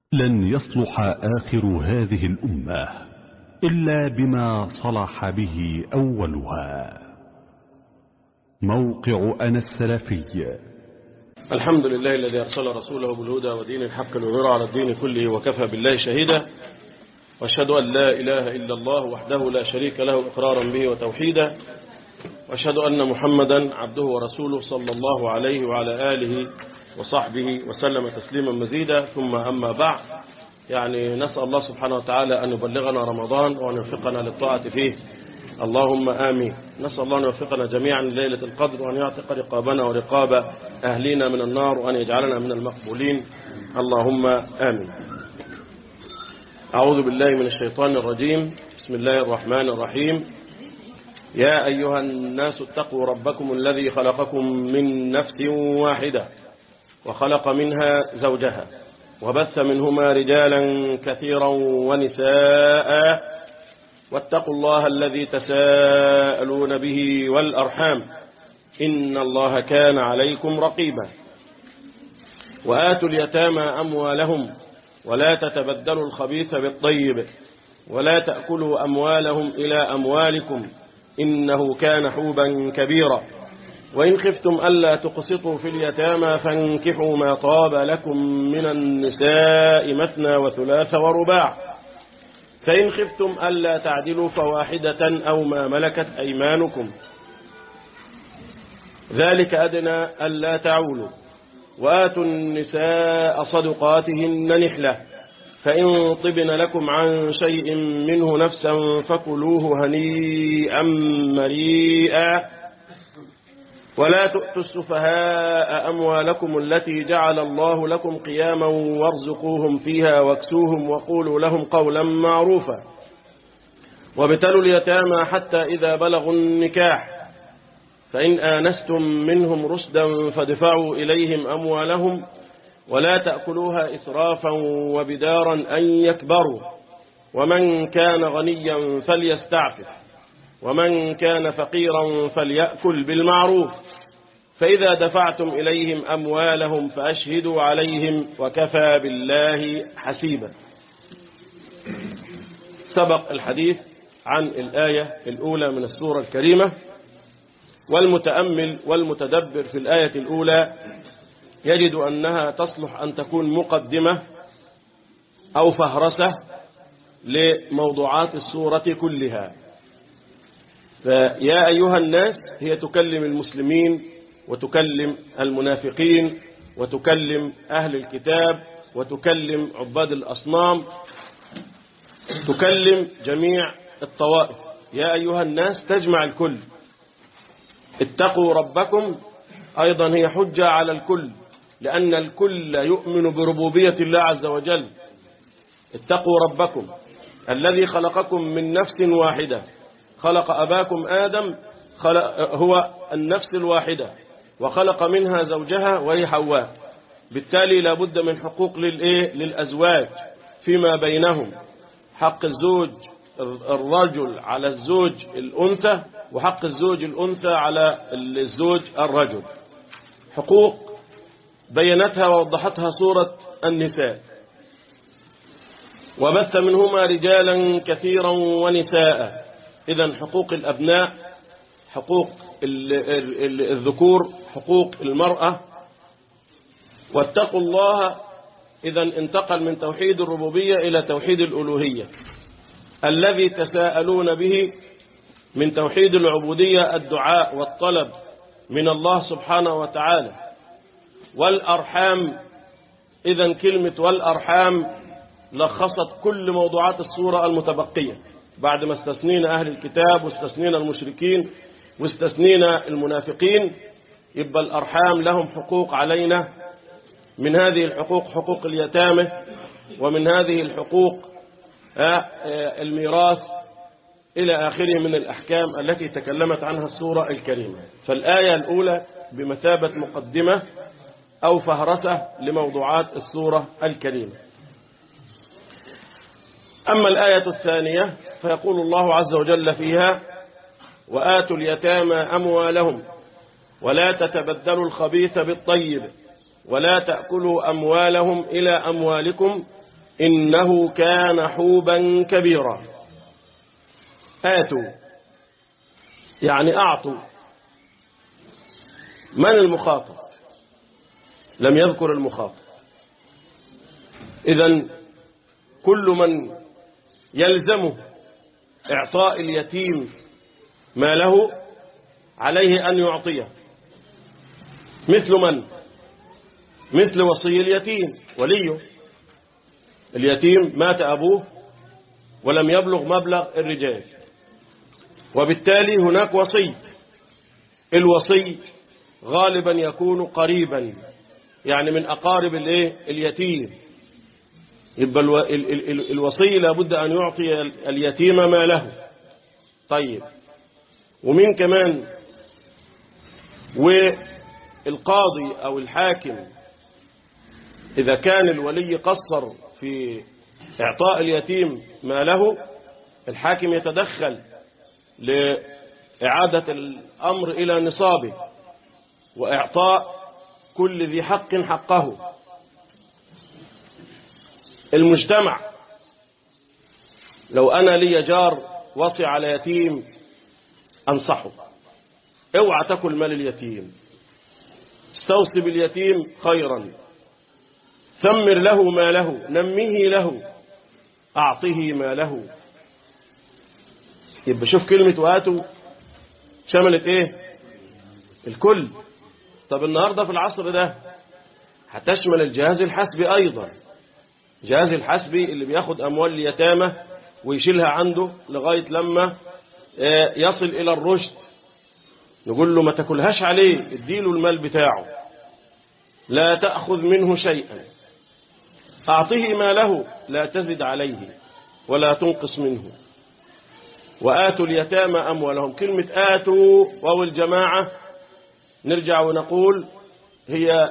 لن يصلح آخر هذه الأمة إلا بما صلح به أولها موقع أنا السلفي الحمد لله الذي أرسل رسوله بالهدى ودين الحق ليظهره على الدين كله وكفى بالله شهيدا واشهد أن لا إله إلا الله وحده لا شريك له إقرارا به وتوحيدا واشهد أن محمدا عبده ورسوله صلى الله عليه وعلى آله وصحبه وسلم تسليما مزيدا ثم أما بعد يعني نسأل الله سبحانه وتعالى أن يبلغنا رمضان وأن يوفقنا للطاعة فيه اللهم آمين نسأل الله أن يوفقنا جميعا ليلة القدر وأن يعتق رقابنا ورقاب أهلنا من النار وأن يجعلنا من المقبولين اللهم آمين أعوذ بالله من الشيطان الرجيم بسم الله الرحمن الرحيم يا أيها الناس اتقوا ربكم الذي خلقكم من نفس واحدة وخلق منها زوجها وبث منهما رجالا كثيرا ونساء واتقوا الله الذي تساءلون به والأرحام إن الله كان عليكم رقيبا وآتوا اليتامى أموالهم ولا تتبدلوا الخبيث بالطيب ولا تأكلوا أموالهم إلى أموالكم إنه كان حوبا كبيرا وإن خفتم ألا تقسطوا في اليتامى فانكحوا ما طاب لكم من النساء مثنى وثلاث ورباع فإن خفتم ألا تعدلوا فواحدة أو ما ملكت أيمانكم ذلك أدنى ألا تعولوا وآتوا النساء صدقاتهن نحلة فإن طبن لكم عن شيء منه نفسا فكلوه هنيئا مريئا ولا تؤتوا السفهاء أموالكم التي جعل الله لكم قياما وارزقوهم فيها واكسوهم وقولوا لهم قولا معروفا وابتلوا اليتامى حتى إذا بلغوا النكاح فإن آنستم منهم رشدا فادفعوا إليهم أموالهم ولا تأكلوها إسرافا وبدارا أن يكبروا ومن كان غنيا فليستعفف ومن كان فقيرا فليأكل بالمعروف فإذا دفعتم إليهم أموالهم فأشهدوا عليهم وكفى بالله حسيبا سبق الحديث عن الآية الأولى من السورة الكريمة والمتأمل والمتدبر في الآية الأولى يجد أنها تصلح أن تكون مقدمة أو فهرسة لموضوعات السورة كلها فيا أيها الناس هي تكلم المسلمين وتكلم المنافقين وتكلم أهل الكتاب وتكلم عباد الأصنام تكلم جميع الطوائف يا أيها الناس تجمع الكل اتقوا ربكم أيضا هي حجة على الكل لأن الكل يؤمن بربوبية الله عز وجل اتقوا ربكم الذي خلقكم من نفس واحدة خلق أباكم آدم خلق هو النفس الواحدة وخلق منها زوجها وهي حواء بالتالي لابد من حقوق للإيه؟ للأزواج فيما بينهم حق الزوج الرجل على الزوج الأنثى وحق الزوج الأنثى على الزوج الرجل حقوق بينتها ووضحتها سورة النساء وبث منهما رجالا كثيرا ونساء إذا حقوق الأبناء حقوق الذكور حقوق المرأة واتقوا الله إذا انتقل من توحيد الربوبية إلى توحيد الألوهية الذي تساءلون به من توحيد العبودية الدعاء والطلب من الله سبحانه وتعالى والأرحام إذا كلمة والأرحام لخصت كل موضوعات الصورة المتبقية بعد ما استثنينا أهل الكتاب واستثنينا المشركين واستثنينا المنافقين يبقى الأرحام لهم حقوق علينا من هذه الحقوق حقوق اليتامى ومن هذه الحقوق الميراث إلى آخره من الأحكام التي تكلمت عنها السورة الكريمة فالآية الأولى بمثابة مقدمة أو فهرسة لموضوعات السورة الكريمة أما الآية الثانية فيقول الله عز وجل فيها وآتوا اليتامى أموالهم ولا تتبدلوا الخبيث بالطيب ولا تأكلوا أموالهم إلى أموالكم إنه كان حوبا كبيرا آتوا يعني أعطوا من المخاطب لم يذكر المخاطب إذا كل من يلزمه إعطاء اليتيم ما له عليه أن يعطيه مثل من مثل وصي اليتيم وليه اليتيم مات أبوه ولم يبلغ مبلغ الرجال وبالتالي هناك وصي الوصي غالبا يكون قريبا يعني من أقارب الايه اليتيم يبقى الو... ال... ال... ال... الوصي لابد أن يعطي اليتيم ما له طيب ومين كمان والقاضي أو الحاكم إذا كان الولي قصر في إعطاء اليتيم ما له الحاكم يتدخل لإعادة الأمر إلى نصابه وإعطاء كل ذي حق حقه المجتمع لو أنا لي جار وصي على يتيم أنصحه اوعى تاكل مال اليتيم استوصي باليتيم خيرا ثمر له ما له نميه له أعطه ما له يبقى شوف كلمة وآتوا شملت ايه الكل طب النهاردة في العصر ده هتشمل الجهاز الحسبي أيضا جهاز الحسبي اللي بياخد أموال اليتامى ويشيلها عنده لغاية لما يصل إلى الرشد نقول له ما تاكلهاش عليه اديله المال بتاعه لا تأخذ منه شيئا أعطه ما له لا تزد عليه ولا تنقص منه وآتوا اليتامى أموالهم كلمة آتوا وهو الجماعة نرجع ونقول هي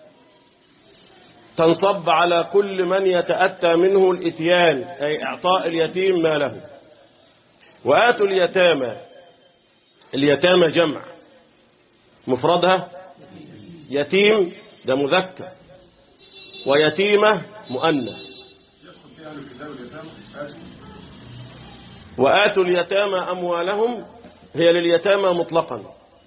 تنصب على كل من يتأتى منه الإتيان أي إعطاء اليتيم ما له وآتوا اليتامى اليتامى جمع مفردها يتيم ده مذكر ويتيمة مؤنث وآتوا اليتامى أموالهم هي لليتامى مطلقا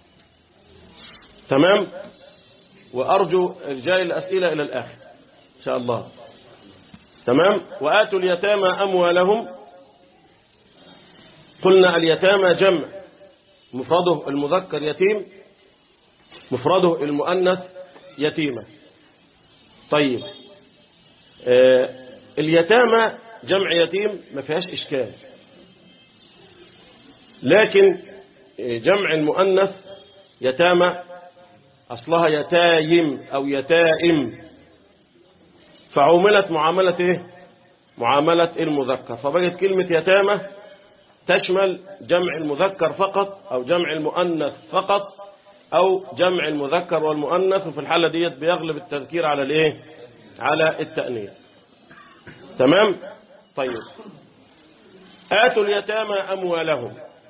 تمام وأرجو إرجاء الأسئلة إلى الآخر إن شاء الله تمام وآتوا اليتامى أموالهم قلنا اليتامى جمع مفرده المذكر يتيم مفرده المؤنث يتيمة طيب آه اليتامى جمع يتيم ما فيهاش إشكال لكن جمع المؤنث يتامى أصلها يتايم أو يتائم فعملت معاملة إيه؟ معاملة المذكر فبقت كلمة يتامى تشمل جمع المذكر فقط أو جمع المؤنث فقط أو جمع المذكر والمؤنث وفي الحالة ديت بيغلب التذكير على الإيه؟ على التأنيث تمام؟ طيب آتوا اليتامى أموالهم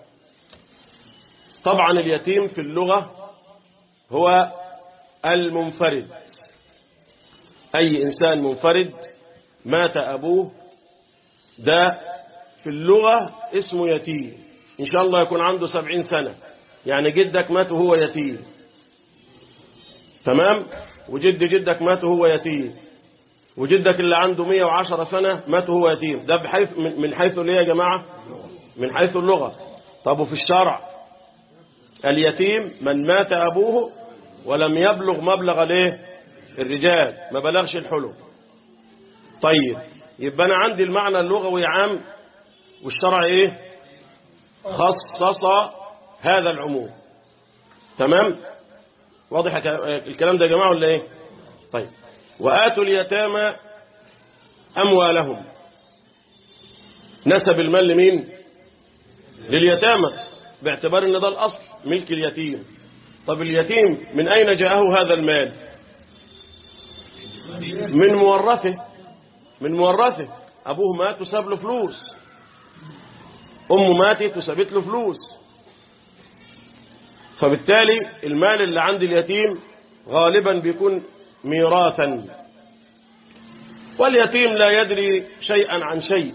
طبعا اليتيم في اللغة هو المنفرد أي إنسان منفرد مات أبوه ده في اللغة اسمه يتيم إن شاء الله يكون عنده سبعين سنة يعني جدك مات وهو يتيم تمام وجد جدك مات وهو يتيم وجدك اللي عنده 110 سنة مات وهو يتيم ده بحيث من حيث ليه يا جماعة من حيث اللغة طب وفي الشرع اليتيم من مات أبوه ولم يبلغ مبلغ الايه الرجال ما بلغش الحلم طيب يبقى أنا عندي المعنى اللغوي عام والشرع إيه خصص هذا العموم تمام واضح الكلام ده يا جماعة ولا إيه طيب وآتوا اليتامى أموالهم نسب المال لمين لليتامى باعتبار ان ده الأصل ملك اليتيم طب اليتيم من أين جاءه هذا المال من مورثه من مورثه أبوه مات وساب له فلوس أمه ماتت وسابت له فلوس فبالتالي المال اللي عند اليتيم غالبا بيكون ميراثا واليتيم لا يدري شيئا عن شيء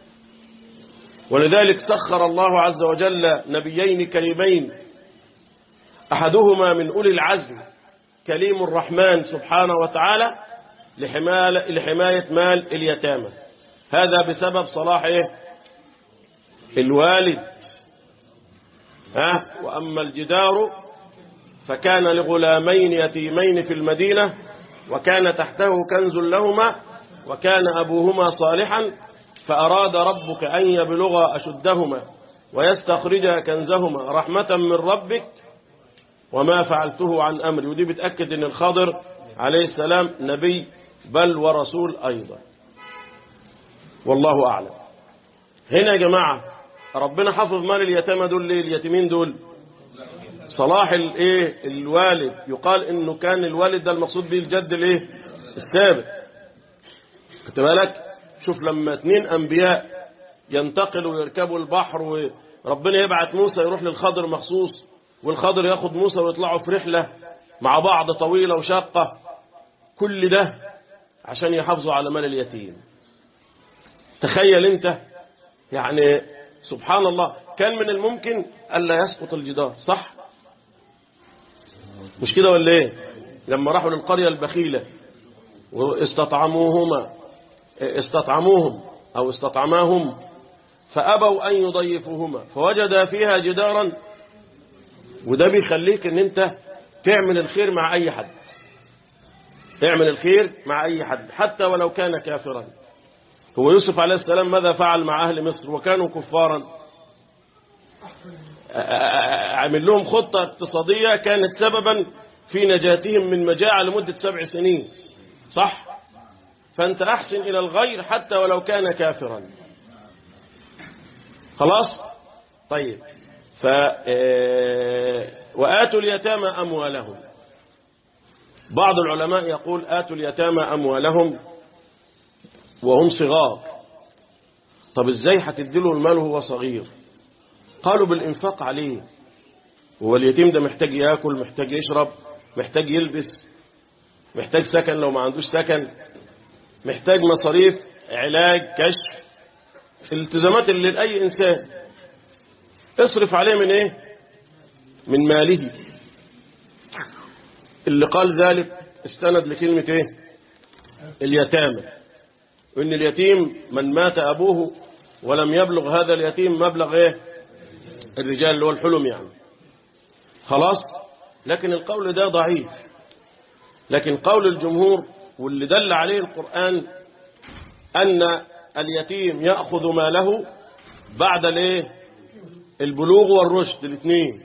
ولذلك سخر الله عز وجل نبيين كريمين أحدهما من أولي العزم كليم الرحمن سبحانه وتعالى لحماية مال اليتامى هذا بسبب صلاح إيه؟ الوالد ها وأما الجدار فكان لغلامين يتيمين في المدينة وكان تحته كنز لهما وكان أبوهما صالحا فأراد ربك أن يبلغا أشدهما ويستخرجا كنزهما رحمة من ربك وما فعلته عن أمري ودي بتأكد أن الخضر عليه السلام نبي بل ورسول أيضا والله أعلم هنا يا جماعة ربنا حفظ مال اليتامى دول ليه اليتيمين دول صلاح الايه الوالد يقال انه كان الوالد ده المقصود به الجد الايه السابق خدت بالك شوف لما اثنين انبياء ينتقلوا ويركبوا البحر وربنا يبعت موسى يروح للخضر مخصوص والخضر ياخد موسى ويطلعوا في رحلة مع بعض طويلة وشاقة كل ده عشان يحافظوا على مال اليتيم تخيل انت يعني سبحان الله كان من الممكن ألا يسقط الجدار صح مش كده ولا ايه لما راحوا للقرية البخيلة واستطعموهما استطعموهم أو استطعماهم فأبوا أن يضيفوهما فوجد فيها جدارا وده بيخليك ان انت تعمل الخير مع اي حد اعمل الخير مع اي حد حتى ولو كان كافرا هو يوسف عليه السلام ماذا فعل مع اهل مصر وكانوا كفارا عمل لهم خطة اقتصادية كانت سببا في نجاتهم من مجاعة لمدة سبع سنين صح فانت احسن الى الغير حتى ولو كان كافرا خلاص طيب ف وآتوا اليتامى أموالهم بعض العلماء يقول آتوا اليتامى أموالهم وهم صغار طب ازاي هتديله المال وهو صغير قالوا بالإنفاق عليه هو اليتيم ده محتاج ياكل محتاج يشرب محتاج يلبس محتاج سكن لو ما عندوش سكن محتاج مصاريف علاج كشف الالتزامات اللي لأي إنسان اصرف عليه من ايه من ماله اللي قال ذلك استند لكلمة ايه اليتامى وان اليتيم من مات ابوه ولم يبلغ هذا اليتيم مبلغ ايه الرجال اللي هو الحلم يعني خلاص لكن القول ده ضعيف لكن قول الجمهور واللي دل عليه القرآن أن اليتيم يأخذ ماله بعد الايه البلوغ والرشد الاثنين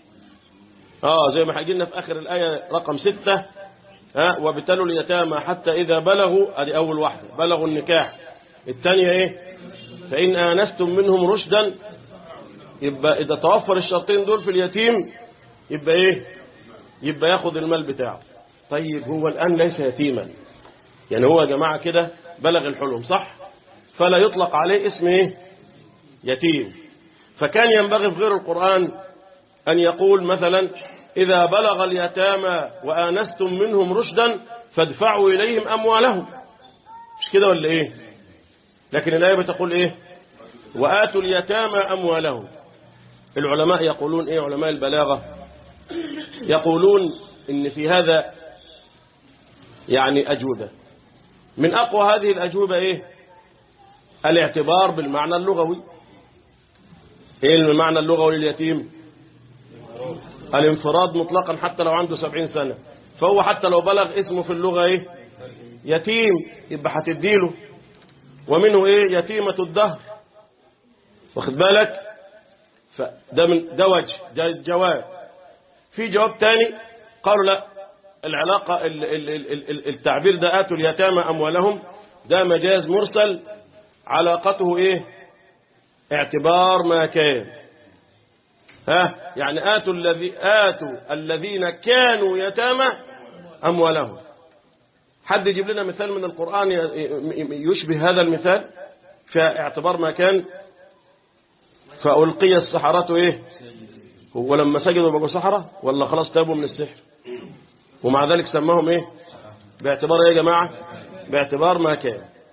اه زي ما هيجي لنا في اخر الايه رقم ستة ها وابتلوا اليتامى حتى اذا بلغوا ادي اول واحده بلغوا النكاح الثانيه ايه فان انستم منهم رشدا يبقى اذا توفر الشرطين دول في اليتيم يبقى ايه يبقى ياخد المال بتاعه طيب هو الان ليس يتيما يعني هو يا جماعه كده بلغ الحلم صح فلا يطلق عليه اسم ايه يتيم فكان ينبغي في غير القرآن أن يقول مثلا إذا بلغ اليتامى وآنستم منهم رشدا فادفعوا إليهم أموالهم مش كده ولا إيه لكن الآية بتقول إيه وآتوا اليتامى أموالهم العلماء يقولون إيه علماء البلاغة يقولون إن في هذا يعني أجوبة من أقوى هذه الأجوبة إيه الاعتبار بالمعنى اللغوي ايه المعنى اللغوي لليتيم الانفراد مطلقا حتى لو عنده سبعين سنة فهو حتى لو بلغ اسمه في اللغة ايه يتيم يبقى هتديله ومنه ايه يتيمة الدهر واخد بالك فده من ده وجه ده الجواب في جواب تاني قالوا لا العلاقة ال ال ال التعبير ده آتوا اليتامى أموالهم ده مجاز مرسل علاقته ايه اعتبار ما كان ها يعني آتوا الذي آتوا الذين كانوا يتامى أموالهم حد يجيب لنا مثال من القرآن يشبه هذا المثال في اعتبار ما كان فألقي السحرة إيه هو لما سجدوا بقوا سحرة ولا خلاص تابوا من السحر ومع ذلك سماهم إيه باعتبار إيه يا جماعة باعتبار ما كان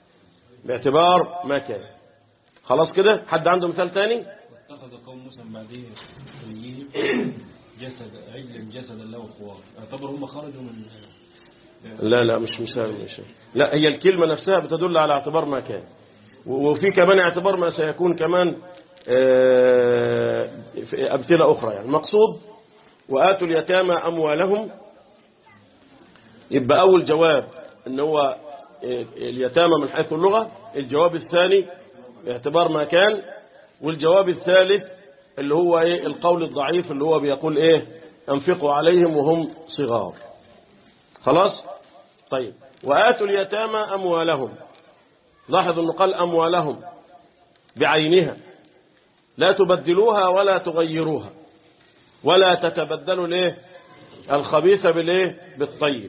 باعتبار ما كان خلاص كده حد عنده مثال تاني اتخذ قوم موسى من بعده حليهم جسد عجل جسدا له خوار اعتبر هم خرجوا من لا لا مش مثال مش لا هي الكلمة نفسها بتدل على اعتبار ما كان و- وفي كمان اعتبار ما سيكون كمان آه، في أمثلة أخرى يعني مقصود وآتوا اليتامى أموالهم يبقى أول جواب إن هو آه، اليتامى من حيث اللغة الجواب الثاني باعتبار ما كان والجواب الثالث اللي هو إيه القول الضعيف اللي هو بيقول إيه أنفقوا عليهم وهم صغار خلاص طيب وآتوا اليتامى أموالهم لاحظ أنه قال أموالهم بعينها لا تبدلوها ولا تغيروها ولا تتبدلوا الايه الخبيث بالايه بالطيب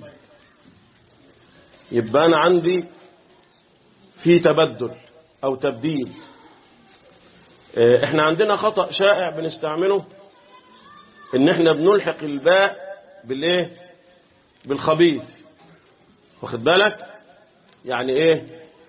يبقى انا عندي في تبدل او تبديل اه، احنا عندنا خطأ شائع بنستعمله ان احنا بنلحق الباء بالايه بالخبيث واخد بالك يعني ايه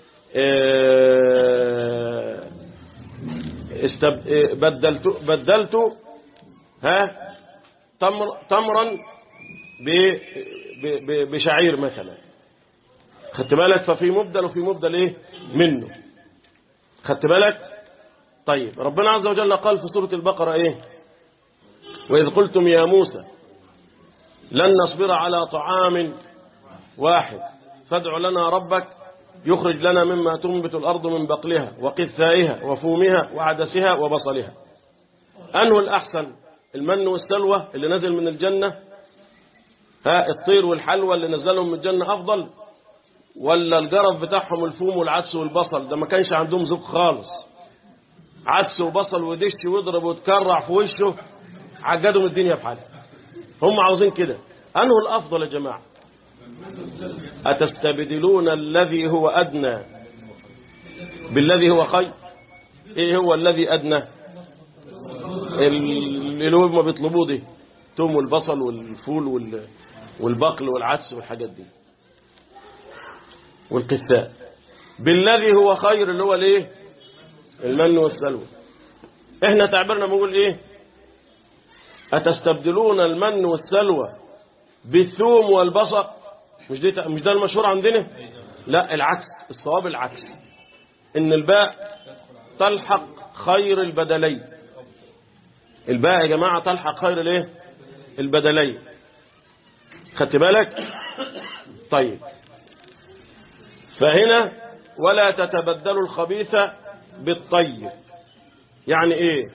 اه استب... اه، بدلت بدلت ها تمر تمرا ب... ب... ب... بشعير مثلا خدت بالك ففي مبدل وفي مبدل ايه منه خدت بالك طيب ربنا عز وجل قال في سورة البقرة ايه وإذ قلتم يا موسى لن نصبر على طعام واحد فادع لنا ربك يخرج لنا مما تنبت الأرض من بقلها وقثائها وفومها وعدسها وبصلها أنه الأحسن المن والسلوى اللي نزل من الجنة ها الطير والحلوى اللي نزلهم من الجنة أفضل ولا الجرف بتاعهم الفوم والعدس والبصل ده ما كانش عندهم ذوق خالص عدس وبصل ودش ويضرب وتكرع في وشه عجدهم الدنيا في حالها هم عاوزين كده أنه الأفضل يا جماعة أتستبدلون الذي هو أدنى بالذي هو خير إيه هو الذي أدنى اللي هم بيطلبوه دي توم والبصل والفول وال- والبقل والعدس والحاجات دي والقثاء بالذي هو خير اللي هو الايه المن والسلوى احنا تعبيرنا بنقول ايه أتستبدلون المن والسلوى بالثوم والبصل مش دي مش ده المشهور عندنا لا العكس الصواب العكس ان الباء تلحق خير البدلين الباء يا جماعة تلحق خير الايه البدلين خدت بالك طيب فهنا ولا تتبدلوا الخبيث بالطيب يعني ايه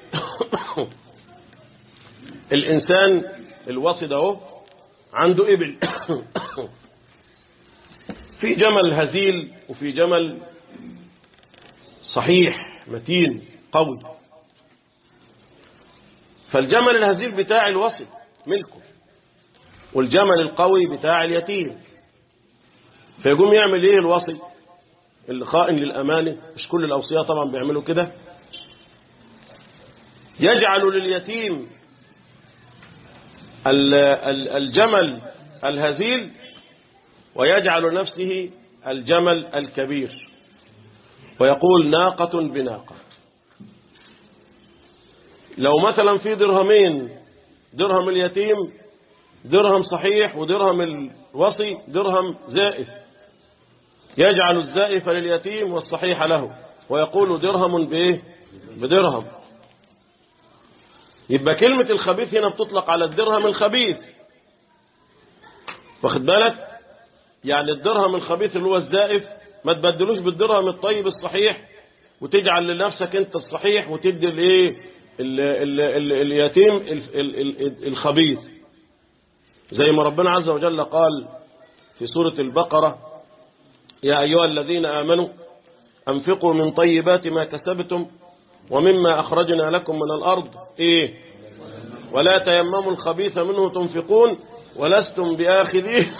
الانسان الوصي ده اهو عنده ابل في جمل هزيل وفي جمل صحيح متين قوي فالجمل الهزيل بتاع الوصي ملكه والجمل القوي بتاع اليتيم فيقوم يعمل ايه الوصي اللي خائن للأمانة مش كل الأوصياء طبعا بيعملوا كده يجعل لليتيم ال- ال- الجمل الهزيل ويجعل نفسه الجمل الكبير ويقول ناقة بناقة لو مثلا في درهمين درهم اليتيم درهم صحيح ودرهم الوصي درهم زائف يجعل الزائف لليتيم والصحيح له ويقول درهم بايه بدرهم يبقى كلمة الخبيث هنا بتطلق على الدرهم الخبيث واخد بالك يعني الدرهم الخبيث اللي هو الزائف ما تبدلوش بالدرهم الطيب الصحيح وتجعل لنفسك انت الصحيح وتدي الايه ال- ال- ال- اليتيم ال- ال- ال- الخبيث زي ما ربنا عز وجل قال في سورة البقرة يا أيها الذين آمنوا أنفقوا من طيبات ما كسبتم ومما أخرجنا لكم من الأرض إيه ولا تيمموا الخبيث منه تنفقون ولستم بآخذيه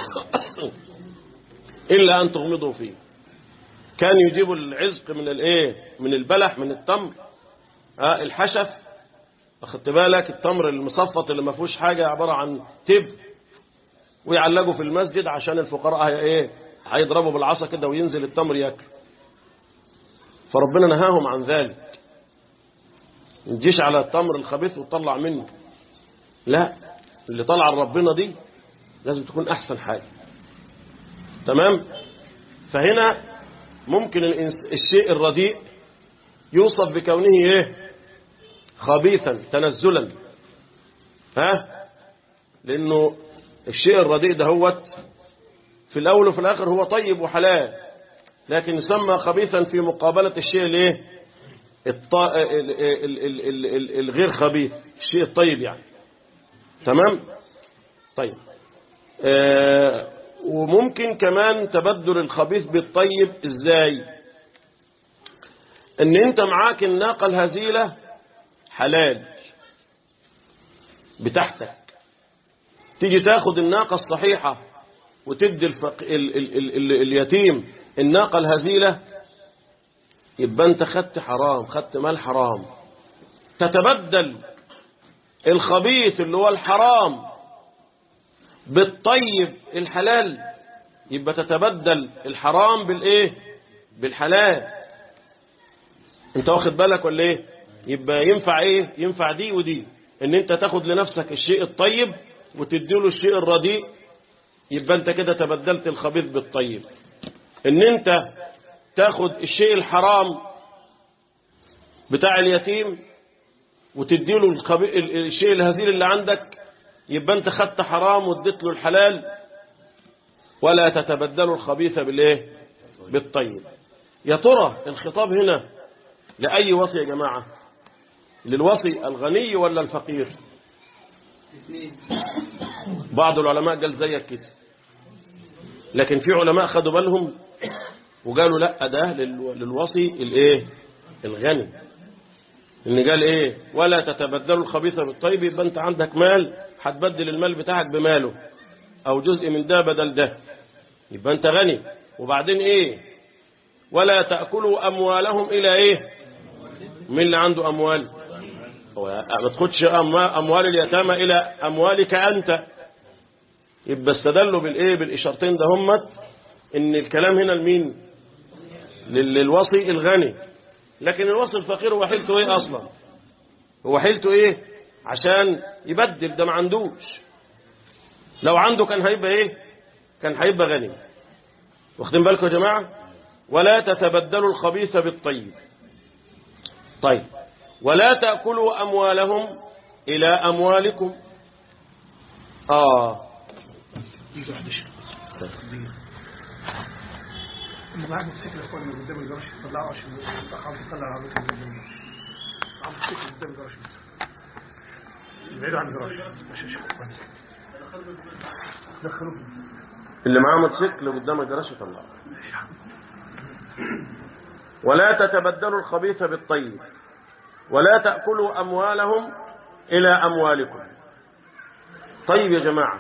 إلا أن تغمضوا فيه كان يجيب العزق من الايه من البلح من التمر آه الحشف اخدت بالك التمر المصفط اللي ما فيهوش حاجة عبارة عن تب ويعلقوا في المسجد عشان الفقراء هي ايه هيضربوا بالعصا كده وينزل التمر ياكل فربنا نهاهم عن ذلك ما تجيش على التمر الخبيث وتطلع منه لا اللي طلع ربنا دي لازم تكون أحسن حاجة تمام فهنا ممكن الإنس- الشيء الرديء يوصف بكونه ايه خبيثا تنزلا ها لانه الشيء الرديء ده هو في الاول وفي الاخر هو طيب وحلال لكن يسمى خبيثا في مقابلة الشيء الايه الط... ال... ال... ال... ال... ال... الغير خبيث الشيء الطيب يعني تمام طيب آه وممكن كمان تبدل الخبيث بالطيب ازاي ان انت معاك الناقة الهزيلة حلال بتاعتك تيجي تاخد الناقة الصحيحة وتدي الفق... ال... ال... ال... ال... اليتيم الناقة الهزيلة يبقى انت خدت حرام خدت مال حرام تتبدل الخبيث اللي هو الحرام بالطيب الحلال يبقى تتبدل الحرام بالايه بالحلال انت واخد بالك ولا ايه يبقى ينفع ايه ينفع دي ودي ان انت تاخد لنفسك الشيء الطيب وتديله الشيء الرديء يبقى انت كده تبدلت الخبيث بالطيب ان انت تاخد الشيء الحرام بتاع اليتيم وتديله الخبي... ال- الشيء الهزيل اللي عندك يبقى انت خدت حرام واديت له الحلال ولا تتبدلوا الخبيث بالايه بالطيب يا ترى الخطاب هنا لأي وصي يا جماعة للوصي الغني ولا الفقير بعض العلماء قال زيك كده لكن في علماء خدوا بالهم وقالوا لا ده لل- للوصي الايه الغني ان قال ايه ولا تتبدلوا الخبيث بالطيب يبقى انت عندك مال هتبدل المال بتاعك بماله او جزء من ده بدل ده يبقى انت غني وبعدين ايه ولا تأكلوا أموالهم إلى إيه من اللي عنده أموال هو ما تاخدش أموا- أموال اليتامى إلى أموالك أنت يبقى استدلوا بالإيه بالإشارتين ده همت إن الكلام هنا لمين لل- للوصي الغني لكن الوصي الفقير هو حيلته إيه أصلا هو حيلته إيه عشان يبدل ده ما عندوش لو عنده كان هيبقى إيه كان هيبقى غني واخدين بالكم يا جماعة ولا تتبدلوا الخبيث بالطيب طيب ولا تأكلوا أموالهم إلى أموالكم آه اللي معاك موتوسيكل يا اخوان من قدام الجراج طلعوا عشان عاوز يطلع العربية من قدام الجراج عاوز موتوسيكل قدام الجراج بعيد عن الجراج ماشي يا شيخ دخلوه اللي معاه موتوسيكل قدام الجراج يطلعه ولا تتبدلوا الخبيث بالطيب ولا تأكلوا أموالهم إلى أموالكم طيب يا جماعة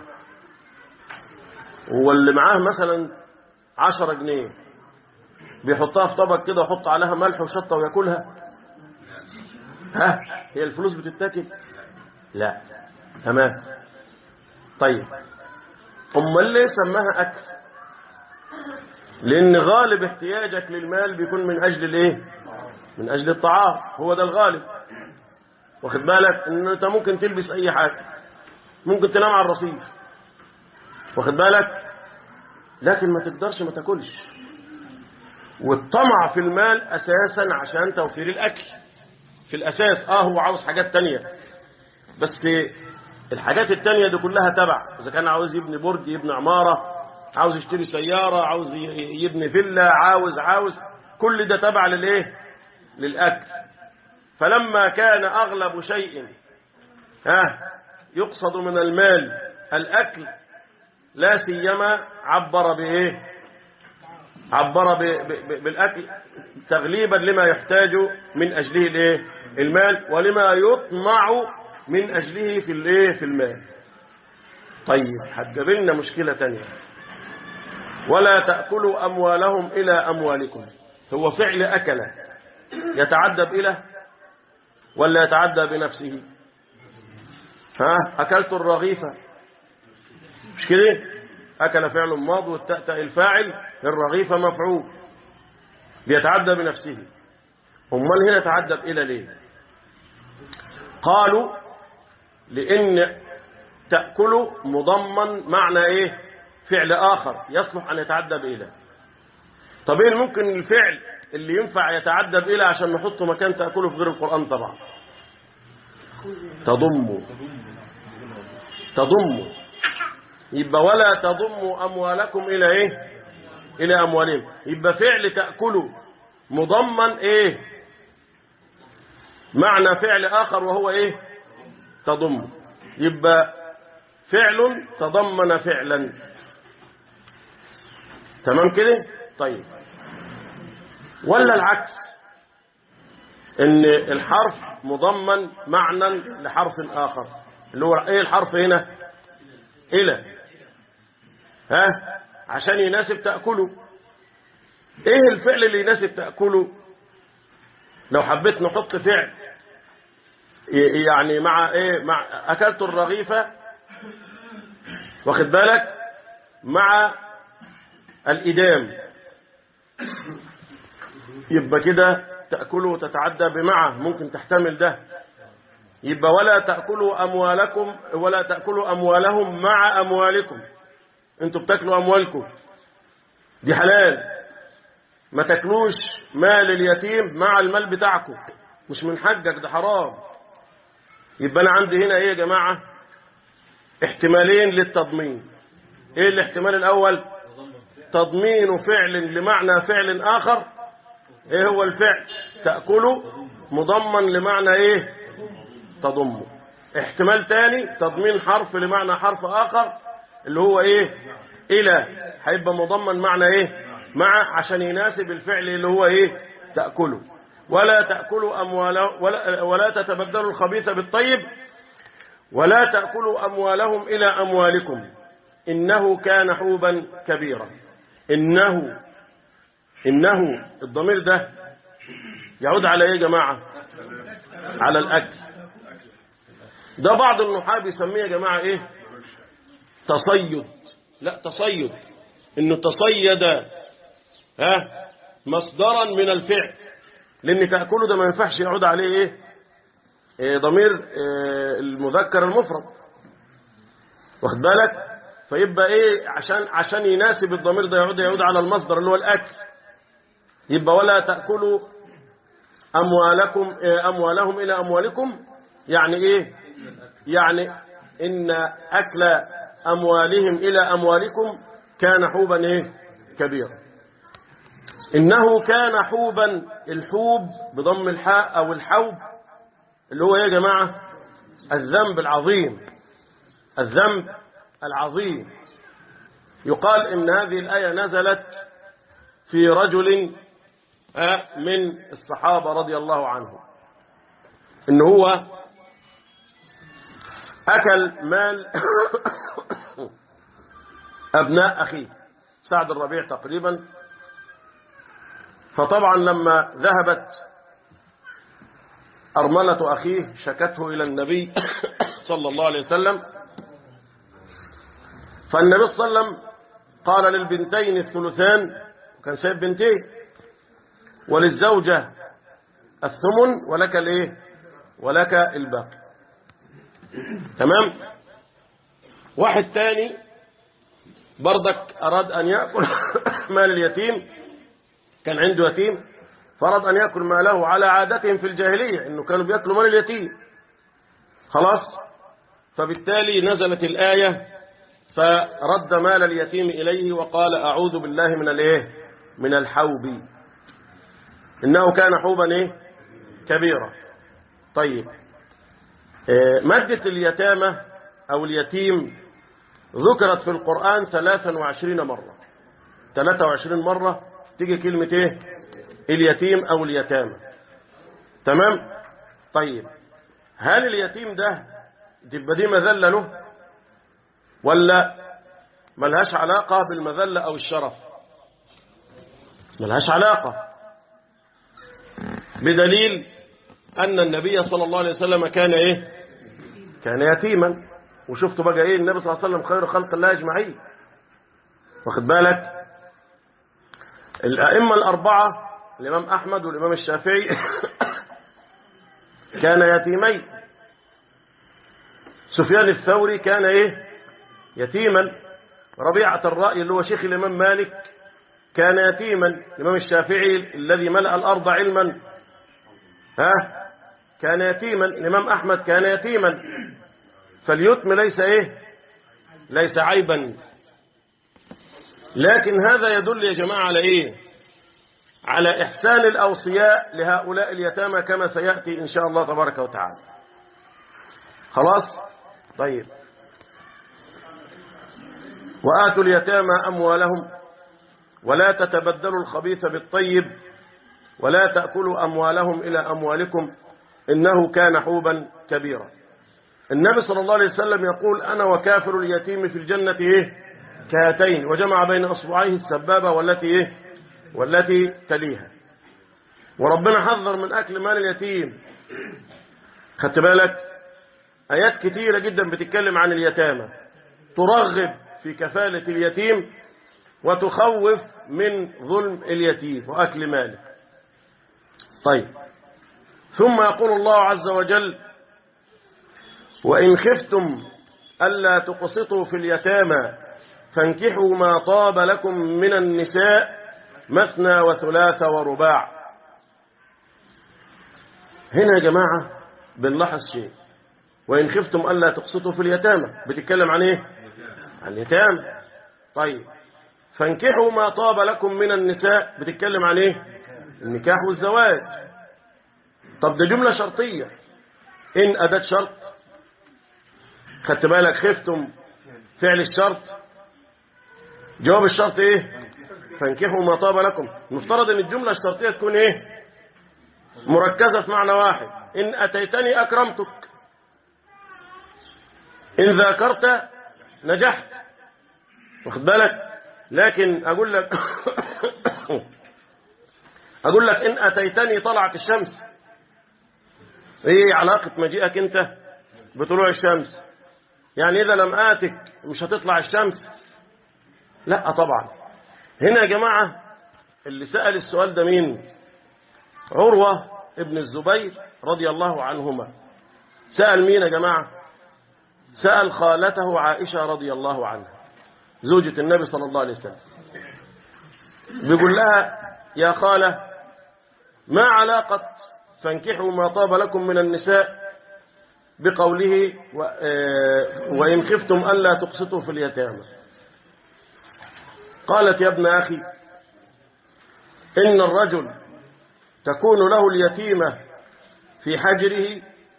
هو اللي معاه مثلا عشرة جنيه بيحطها في طبق كده ويحط عليها ملح وشطة وياكلها ها هي الفلوس بتتاكل لا تمام طيب امال ليه سماها اكل لان غالب احتياجك للمال بيكون من اجل الايه من اجل الطعام هو ده الغالب واخد بالك ان انت ممكن تلبس اي حاجه ممكن تنام على الرصيف واخد بالك لكن ما تقدرش ما تاكلش والطمع في المال اساسا عشان توفير الاكل في الاساس اه هو عاوز حاجات تانية بس الحاجات التانية دي كلها تبع اذا كان عاوز يبني برج يبني عمارة عاوز يشتري سيارة عاوز ي- يبني فيلا عاوز عاوز كل ده تبع للايه للاكل فلما كان اغلب شيء ها يقصد من المال الاكل لا سيما عبر بايه عبر ب- ب- ب- بالاكل تغليبا لما يحتاج من اجله الايه المال ولما يطمع من اجله في الايه في المال طيب هتقابلنا مشكله تانية ولا تاكلوا اموالهم الى اموالكم هو فعل اكل يتعدى بإله ولا يتعدى بنفسه ها أكلت الرغيفة مش كده أكل فعل ماض والتأتأ الفاعل الرغيفة مفعول بيتعدى بنفسه امال هنا تعدى بإلى ليه قالوا لأن تأكل مضمن معنى إيه فعل آخر يصلح أن يتعدى بإلى طب إيه ممكن الفعل اللي ينفع يتعدى بإلى عشان نحطه مكان تأكله في غير القرآن طبعا تضم تضم يبقى ولا تضموا أموالكم إلى إيه إلى أموالهم يبقى فعل تأكلوا مضمن إيه معنى فعل آخر وهو إيه تضم يبقى فعل تضمن فعلا تمام كده طيب ولا العكس ان الحرف مضمن معنى لحرف آخر اللي هو ايه الحرف هنا إلى ها عشان يناسب تأكله ايه الفعل اللي يناسب تأكله لو حبيت نحط فعل يعني مع ايه مع اكلت الرغيفة واخد بالك مع الإدام يبقى كده تأكله وتتعدى بمعه ممكن تحتمل ده يبقى ولا تأكلوا أموالكم ولا تأكلوا أموالهم مع أموالكم انتوا بتاكلوا أموالكم دي حلال ما تاكلوش مال اليتيم مع المال بتاعكم مش من حقك ده حرام يبقى أنا عندي هنا إيه يا جماعة احتمالين للتضمين إيه الاحتمال الأول تضمين فعل لمعنى فعل آخر إيه هو الفعل تأكله مضمن لمعنى إيه تضمه احتمال تاني تضمين حرف لمعنى حرف آخر اللي هو إيه إلى هيبقى مضمن معنى إيه مع عشان يناسب الفعل اللي هو إيه تأكله ولا تأكلوا أموالهم ولا, ولا تتبدلوا الخبيث بالطيب ولا تأكلوا أموالهم إلى أموالكم إنه كان حوبا كبيرا إنه إنه الضمير ده يعود على إيه يا جماعة على الأكل ده بعض النحاة بيسميه يا جماعة إيه تصيد لا تصيد إنه تصيد ها مصدرا من الفعل لأن تأكله ده ما ينفعش يعود عليه إيه, إيه ضمير إيه المذكر المفرد واخد بالك فيبقى ايه عشان عشان يناسب الضمير ده يعود يعود على المصدر اللي هو الاكل يبقى ولا تاكلوا اموالكم إيه اموالهم الى اموالكم يعني ايه يعني ان اكل اموالهم الى اموالكم كان حوبا ايه كبيرا انه كان حوبا الحوب بضم الحاء او الحوب اللي هو ايه يا جماعه الذنب العظيم الذنب العظيم يقال إن هذه الآية نزلت في رجل من الصحابة رضي الله عنهم إن هو أكل مال أبناء أخيه سعد الربيع تقريبا فطبعا لما ذهبت أرملة أخيه شكته إلى النبي صلى الله عليه وسلم فالنبي صلى الله عليه وسلم قال للبنتين الثلثان وكان سايب بنتين وللزوجة الثمن ولك الايه ولك الباقي تمام واحد تاني برضك أراد أن يأكل مال اليتيم كان عنده يتيم فرض أن يأكل ماله على عادتهم في الجاهلية إنه كانوا بيأكلوا مال اليتيم خلاص فبالتالي نزلت الآية فرد مال اليتيم إليه وقال أعوذ بالله من الايه من الحوب إنه كان حوبا إيه كبيرا طيب مادة اليتامى أو اليتيم ذكرت في القرآن 23 مرة 23 مرة تيجي كلمة إيه اليتيم أو اليتامى تمام طيب هل اليتيم ده تبقى دي مذلة له ولا ملهاش علاقة بالمذلة أو الشرف ملهاش علاقة بدليل أن النبي صلى الله عليه وسلم كان إيه كان يتيما وشفتوا بقى إيه النبي صلى الله عليه وسلم خير خلق الله أجمعين واخد بالك الأئمة الأربعة الإمام أحمد والإمام الشافعي كان يتيمين سفيان الثوري كان إيه يتيما ربيعة الرأي اللي هو شيخ الإمام مالك كان يتيما الإمام الشافعي الذي ملأ الأرض علما ها كان يتيما الإمام أحمد كان يتيما فاليتم ليس إيه ليس عيبا لكن هذا يدل يا جماعة على إيه على إحسان الأوصياء لهؤلاء اليتامى كما سيأتي إن شاء الله تبارك وتعالى خلاص طيب وآتوا اليتامى أموالهم ولا تتبدلوا الخبيث بالطيب ولا تأكلوا أموالهم إلى أموالكم إنه كان حوبا كبيرا النبي صلى الله عليه وسلم يقول أنا وكافر اليتيم في الجنة إيه كهاتين وجمع بين أصبعيه السبابة والتي إيه والتي تليها وربنا حذر من أكل مال اليتيم خدت بالك آيات كتيرة جدا بتتكلم عن اليتامى ترغب في كفالة اليتيم وتخوف من ظلم اليتيم وأكل ماله طيب ثم يقول الله عز وجل وإن خفتم ألا تقسطوا في اليتامى فانكحوا ما طاب لكم من النساء مثنى وثلاث ورباع هنا يا جماعة بنلاحظ شيء وإن خفتم ألا تقسطوا في اليتامى بتتكلم عن إيه عن اليتامى طيب فانكحوا ما طاب لكم من النساء بتتكلم عن إيه النكاح والزواج طب ده جملة شرطية إن أداة شرط خدت بالك خفتم فعل الشرط جواب الشرط إيه فانكحوا ما طاب لكم المفترض ان الجملة الشرطية تكون ايه مركزة في معنى واحد ان اتيتني اكرمتك ان ذاكرت نجحت واخد بالك لكن اقول لك اقول لك ان اتيتني طلعت الشمس ايه علاقة مجيئك انت بطلوع الشمس يعني اذا لم اتك مش هتطلع الشمس لا طبعا هنا يا جماعة اللي سأل السؤال ده مين عروة ابن الزبير رضي الله عنهما سأل مين يا جماعة سأل خالته عائشة رضي الله عنها زوجة النبي صلى الله عليه وسلم بيقول لها يا خالة ما علاقة فانكحوا ما طاب لكم من النساء بقوله وإن خفتم ألا تقسطوا في اليتامى قالت يا ابن أخي إن الرجل تكون له اليتيمة في حجره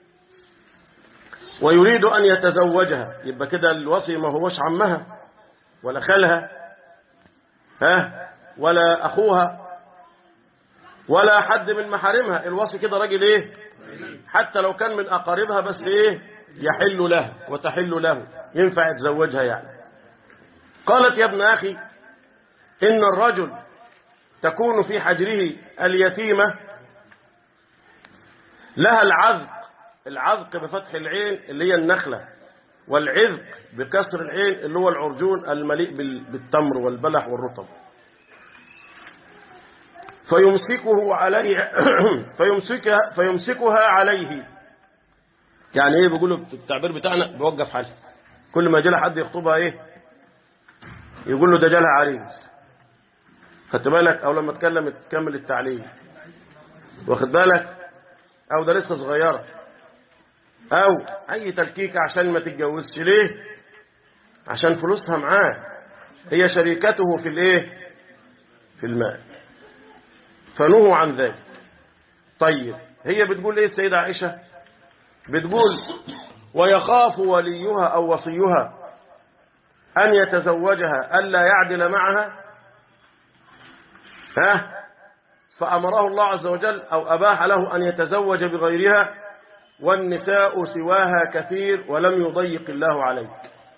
ويريد أن يتزوجها يبقى كده الوصي ما هوش عمها ولا خالها ها ولا أخوها ولا حد من محارمها الوصي كده راجل إيه حتى لو كان من أقاربها بس إيه يحل له وتحل له ينفع يتزوجها يعني قالت يا ابن أخي إن الرجل تكون في حجره اليتيمة لها العذق العذق بفتح العين اللي هي النخلة والعذق بكسر العين اللي هو العرجون المليء بالتمر والبلح والرطب فيمسكه عليه فيمسكها, فيمسكها عليه يعني ايه بيقولوا التعبير بتاعنا بيوقف حالها كل ما جالها حد يخطبها ايه يقول له ده جالها عريس خدت بالك او لما تكلم تكمل التعليم واخد بالك او ده لسه صغيره او اي تلكيكه عشان ما تتجوزش ليه عشان فلوسها معاه هي شريكته في الايه في المال فنهوا عن ذلك طيب هي بتقول ايه السيده عائشه بتقول ويخاف وليها او وصيها ان يتزوجها الا يعدل معها ها فأمره الله عز وجل أو أباح له أن يتزوج بغيرها والنساء سواها كثير ولم يضيق الله عليك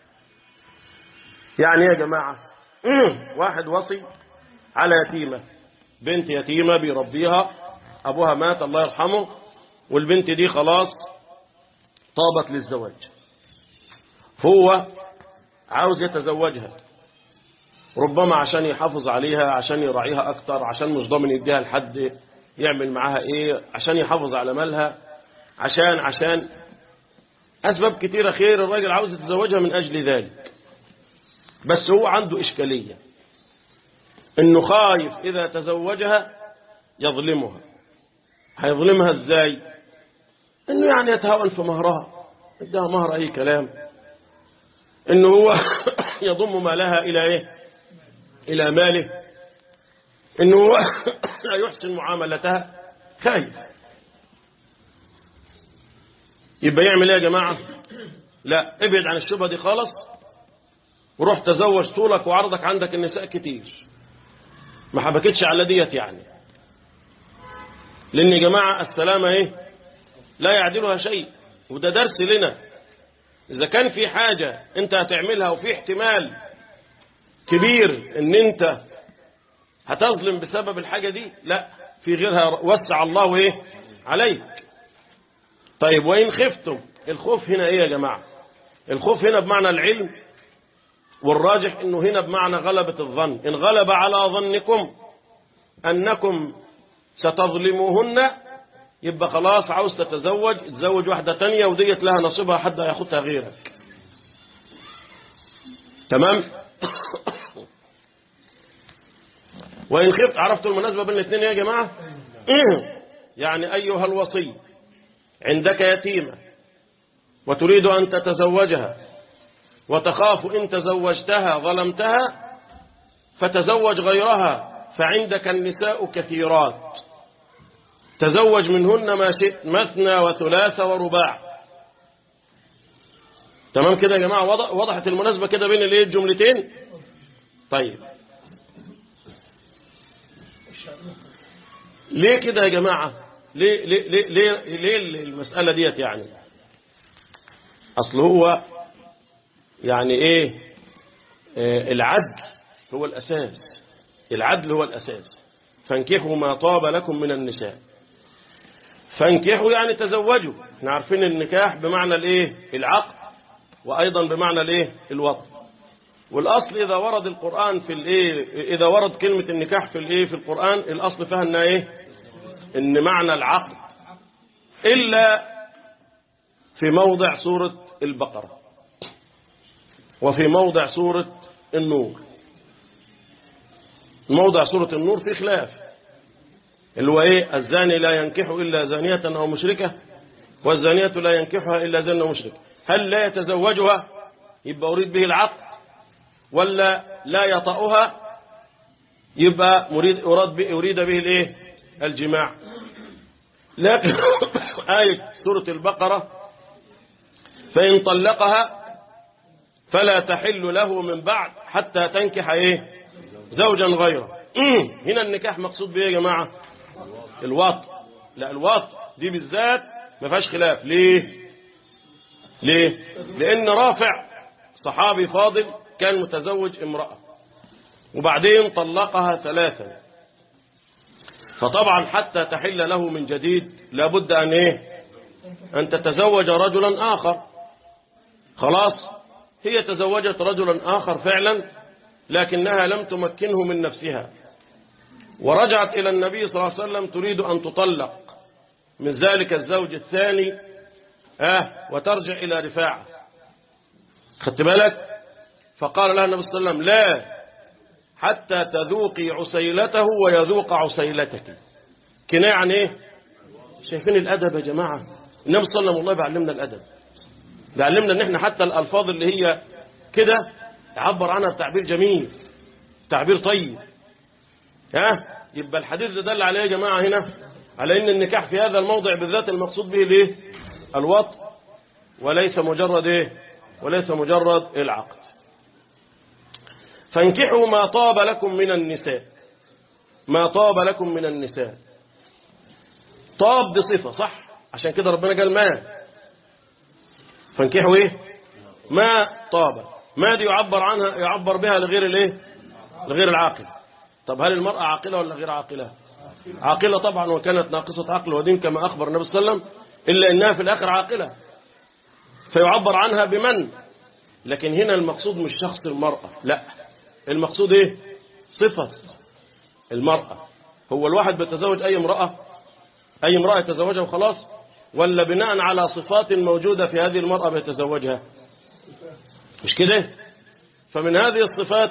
يعني يا جماعة واحد وصي على يتيمة بنت يتيمة بيربيها أبوها مات الله يرحمه والبنت دي خلاص طابت للزواج هو عاوز يتزوجها ربما عشان يحافظ عليها عشان يراعيها أكتر عشان مش ضامن يديها لحد يعمل معاها إيه عشان يحافظ على مالها عشان عشان أسباب كتيرة خير الراجل عاوز يتزوجها من أجل ذلك بس هو عنده إشكالية إنه خايف إذا تزوجها يظلمها هيظلمها إزاي إنه يعني يتهاون في مهرها ادها مهر أي كلام إنه هو يضم مالها إلى إيه إلى ماله إنه هو يحسن معاملتها خايف يبقى يعمل ايه يا جماعة لا ابعد عن الشبهة دي خالص وروح تزوج طولك وعرضك عندك النساء كتير ما حبكتش على ديت يعني لان يا جماعة السلامة ايه لا يعدلها شيء وده درس لنا اذا كان في حاجة انت هتعملها وفي احتمال كبير ان انت هتظلم بسبب الحاجة دي لا في غيرها وسع الله ايه عليك طيب وإن خفتم الخوف هنا إيه يا جماعة الخوف هنا بمعنى العلم والراجح إنه هنا بمعنى غلبة الظن إن غلب على ظنكم أنكم ستظلموهن يبقى خلاص عاوز تتزوج تزوج واحدة تانية وديت لها نصيبها حد هياخدها غيرك تمام وإن خفت عرفتوا المناسبة بين الاثنين يا جماعة يعني أيها الوصي عندك يتيمة وتريد أن تتزوجها وتخاف إن تزوجتها ظلمتها فتزوج غيرها فعندك النساء كثيرات تزوج منهن ما شئت مثنى وثلاث ورباع تمام كده يا جماعة وضحت المناسبة كده بين الايه الجملتين طيب ليه كده يا جماعة ليه, ليه, ليه, ليه, ليه المسألة ديت يعني أصل هو يعني إيه آه العدل هو الأساس العدل هو الأساس فانكحوا ما طاب لكم من النساء فانكحوا يعني تزوجوا احنا عارفين النكاح بمعنى الايه العقد وأيضا بمعنى الايه الوطن والأصل إذا ورد القرآن في الايه إذا ورد كلمة النكاح في الايه في القرآن الأصل فيها انها ايه ان معنى العقد إلا في موضع سورة البقرة وفي موضع سورة النور موضع سورة النور في خلاف اللي هو ايه الزاني لا ينكح إلا زانية أو مشركة والزانية لا ينكحها إلا زان أو مشركة هل لا يتزوجها يبقى أريد به العقد ولا لا يطأها يبقى مريد أراد به أريد به الايه الجماع لكن آية سورة البقرة فإن طلقها فلا تحل له من بعد حتى تنكح ايه زوجا غيره هنا النكاح مقصود بيه يا جماعة الوط لا الوط دي بالذات ما فيهاش خلاف ليه ليه لأن رافع صحابي فاضل كان متزوج امرأة وبعدين طلقها ثلاثا فطبعا حتى تحل له من جديد لابد أن إيه أن تتزوج رجلا آخر خلاص هي تزوجت رجلا آخر فعلا لكنها لم تمكنه من نفسها ورجعت إلى النبي صلى الله عليه وسلم تريد أن تطلق من ذلك الزوج الثاني آه وترجع إلى رفاعة خدت بالك فقال لها النبي صلى الله عليه وسلم لا حتى تذوقي عسيلته ويذوق عسيلتك كناية عن ايه شايفين الادب يا جماعة النبي صلى الله عليه وسلم والله بيعلمنا الادب بيعلمنا ان احنا حتى الالفاظ اللي هي كده تعبر عنها بتعبير جميل تعبير طيب ها يبقى الحديث ده دل عليه يا جماعة هنا على ان النكاح في هذا الموضع بالذات المقصود به الايه الوط وليس مجرد ايه وليس مجرد العقد فانكحوا ما طاب لكم من النساء ما طاب لكم من النساء طاب دي صفة صح عشان كده ربنا قال ما فانكحوا ايه ما طاب ما دي يعبر عنها يعبر بها لغير الايه لغير العاقل طب هل المرأة عاقلة ولا غير عاقلة عاقلة طبعا وكانت ناقصة عقل ودين كما أخبر النبي صلى الله عليه وسلم إلا أنها في الآخر عاقلة فيعبر عنها بمن لكن هنا المقصود مش شخص المرأة لا المقصود ايه صفة المرأة هو الواحد بيتزوج اي امرأة اي امرأة يتزوجها وخلاص ولا بناء على صفات موجودة في هذه المرأة بيتزوجها مش كده فمن هذه الصفات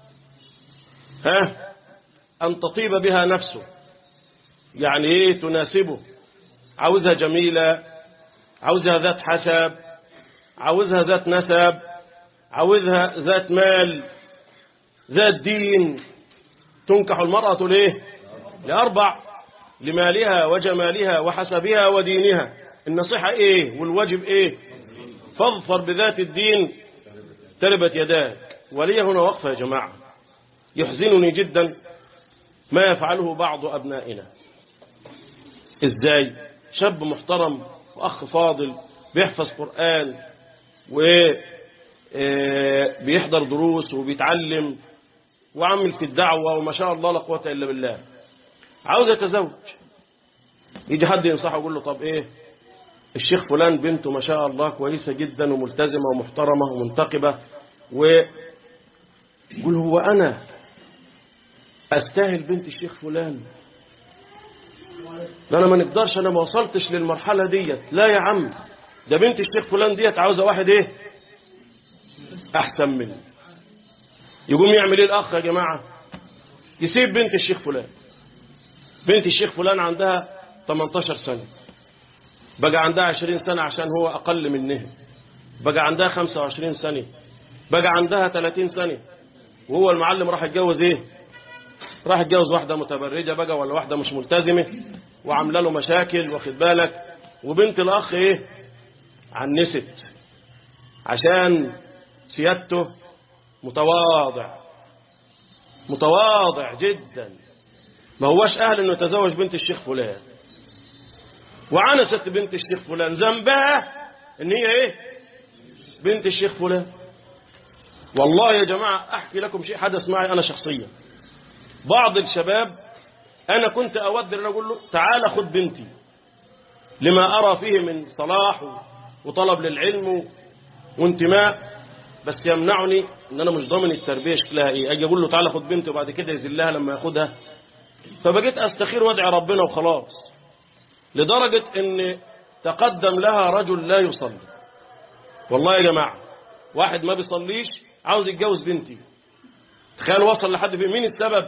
ها أن تطيب بها نفسه يعني ايه تناسبه عاوزها جميلة عاوزها ذات حسب عاوزها ذات نسب عاوزها ذات مال ذات دين تنكح المرأة ليه لأربع لمالها وجمالها وحسبها ودينها النصيحة ايه والواجب ايه فاظفر بذات الدين تربت يداك ولي هنا وقفة يا جماعة يحزنني جدا ما يفعله بعض أبنائنا ازاي شاب محترم وأخ فاضل بيحفظ قرآن وبيحضر دروس وبيتعلم وعمل في الدعوة وما شاء الله لا قوة إلا بالله عاوز يتزوج يجي حد ينصحه يقول له طب ايه الشيخ فلان بنته ما شاء الله كويسة جدا وملتزمة ومحترمة ومنتقبة ويقول هو أنا أستاهل بنت الشيخ فلان ده أنا ما نقدرش أنا ما وصلتش للمرحلة ديت لا يا عم ده بنت الشيخ فلان ديت عاوزة واحد إيه أحسن مني يقوم يعمل إيه الأخ يا جماعة يسيب بنت الشيخ فلان بنت الشيخ فلان عندها 18 سنة بقى عندها 20 سنة عشان هو أقل منها بقى عندها 25 سنة بقى عندها 30 سنة وهو المعلم راح يتجوز ايه راح يتجوز واحدة متبرجة بقى ولا واحدة مش ملتزمة وعامله له مشاكل واخد بالك وبنت الأخ ايه عنست عشان سيادته متواضع متواضع جدا ما هوش أهل أنه يتزوج بنت الشيخ فلان وعنست بنت الشيخ فلان ذنبها ان هي ايه بنت الشيخ فلان والله يا جماعة احكي لكم شيء حدث معي انا شخصيا بعض الشباب انا كنت اود ان اقول له تعال خد بنتي لما ارى فيه من صلاح وطلب للعلم وانتماء بس يمنعني ان انا مش ضامن التربيه شكلها ايه اجي اقول له تعالى خد بنتي وبعد كده يذلها لما ياخدها فبقيت استخير وادعي ربنا وخلاص لدرجة ان تقدم لها رجل لا يصلي والله يا جماعة واحد ما بيصليش عاوز يتجوز بنتي تخيل وصل لحد في مين السبب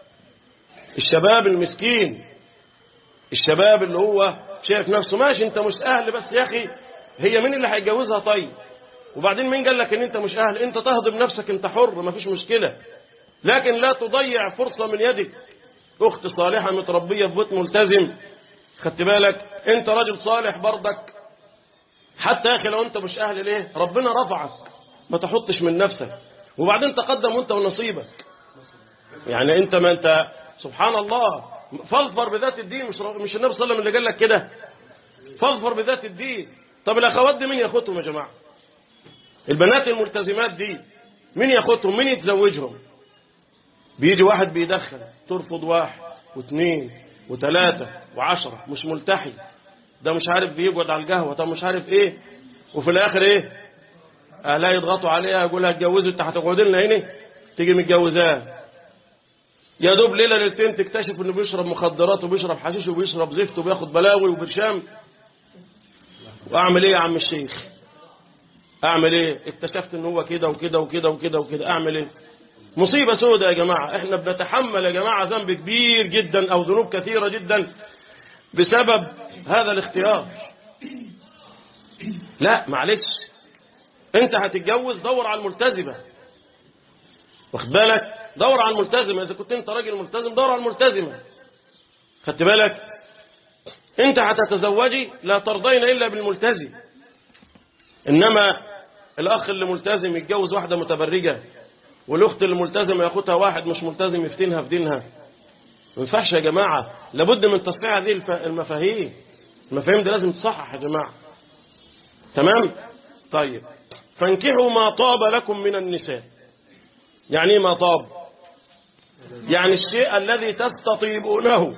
الشباب المسكين الشباب اللي هو شايف نفسه ماشي انت مش اهل بس يا اخي هي مين اللي هيتجوزها طيب وبعدين مين قال لك ان انت مش اهل انت تهضم نفسك انت حر مفيش مشكلة لكن لا تضيع فرصة من يدك اخت صالحة متربية في بيت ملتزم خدت بالك انت راجل صالح برضك حتى يا اخي لو انت مش اهل ليه ربنا رفعك ما تحطش من نفسك وبعدين تقدم وانت ونصيبك يعني انت ما انت سبحان الله فاظفر بذات الدين مش مش النبي صلى الله عليه وسلم اللي قال لك كده فاظفر بذات الدين طب الاخوات دي مين ياخدهم يا جماعه البنات الملتزمات دي مين ياخدهم مين يتزوجهم بيجي واحد بيدخن ترفض واحد واثنين وثلاثة وعشرة مش ملتحي ده مش عارف بيقعد على القهوة طب مش عارف ايه وفي الاخر ايه اهلها يضغطوا عليها يقول لها اتجوزوا انت هتقعد لنا هنا تيجي متجوزاه يا دوب ليله ليلتين تكتشف انه بيشرب مخدرات وبيشرب حشيش وبيشرب زفت وبياخد بلاوي وبرشام واعمل ايه يا عم الشيخ اعمل ايه اكتشفت ان هو كده وكده وكده وكده وكده اعمل ايه مصيبة سودة يا جماعة احنا بنتحمل يا جماعة ذنب كبير جدا او ذنوب كثيرة جدا بسبب هذا الاختيار لا معلش انت هتتجوز دور على الملتزمة واخد بالك دور على الملتزمة اذا كنت انت راجل ملتزم دور على الملتزمة خدت بالك انت هتتزوجي لا ترضين الا بالملتزم انما الاخ اللي ملتزم يتجوز واحدة متبرجة والاخت اللي ملتزمه ياخدها واحد مش ملتزم يفتنها في دينها ما ينفعش يا جماعه لابد من تصحيح هذه المفاهيم المفاهيم دي لازم تصحح يا جماعه تمام طيب فانكحوا ما طاب لكم من النساء يعني ايه ما طاب يعني الشيء الذي تستطيبونه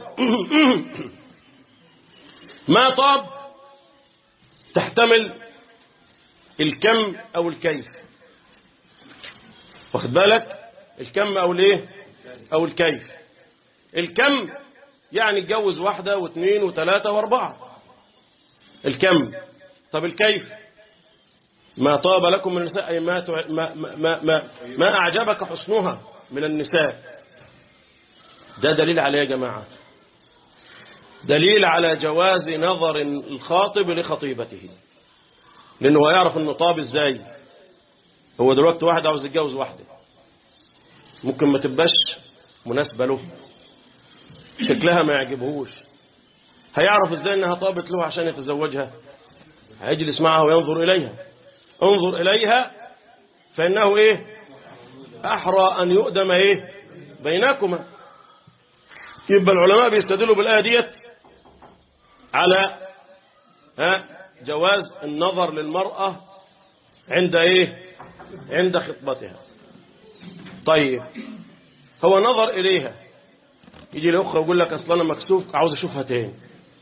ما طاب تحتمل الكم او الكيف واخد بالك الكم او الايه او الكيف الكم يعني اتجوز واحدة واثنين وثلاثة واربعة الكم طب الكيف ما طاب لكم من النساء أي ما, تع- ما, ما, ما, ما أعجبك حسنها من النساء ده دليل عليه يا جماعة دليل على جواز نظر الخاطب لخطيبته لأنه هو يعرف أنه طاب إزاي هو دلوقتي واحد عاوز يتجوز واحدة ممكن ما تبقاش مناسبة له شكلها ما يعجبهوش هيعرف ازاي انها طابت له عشان يتزوجها هيجلس معها وينظر اليها انظر اليها فانه ايه احرى ان يؤدم ايه بينكما يبقى العلماء بيستدلوا بالايه ديت على ها جواز النظر للمرأة عند ايه عند خطبتها طيب هو نظر اليها يجي الاخ ويقول لك اصل انا مكسوف عاوز اشوفها تاني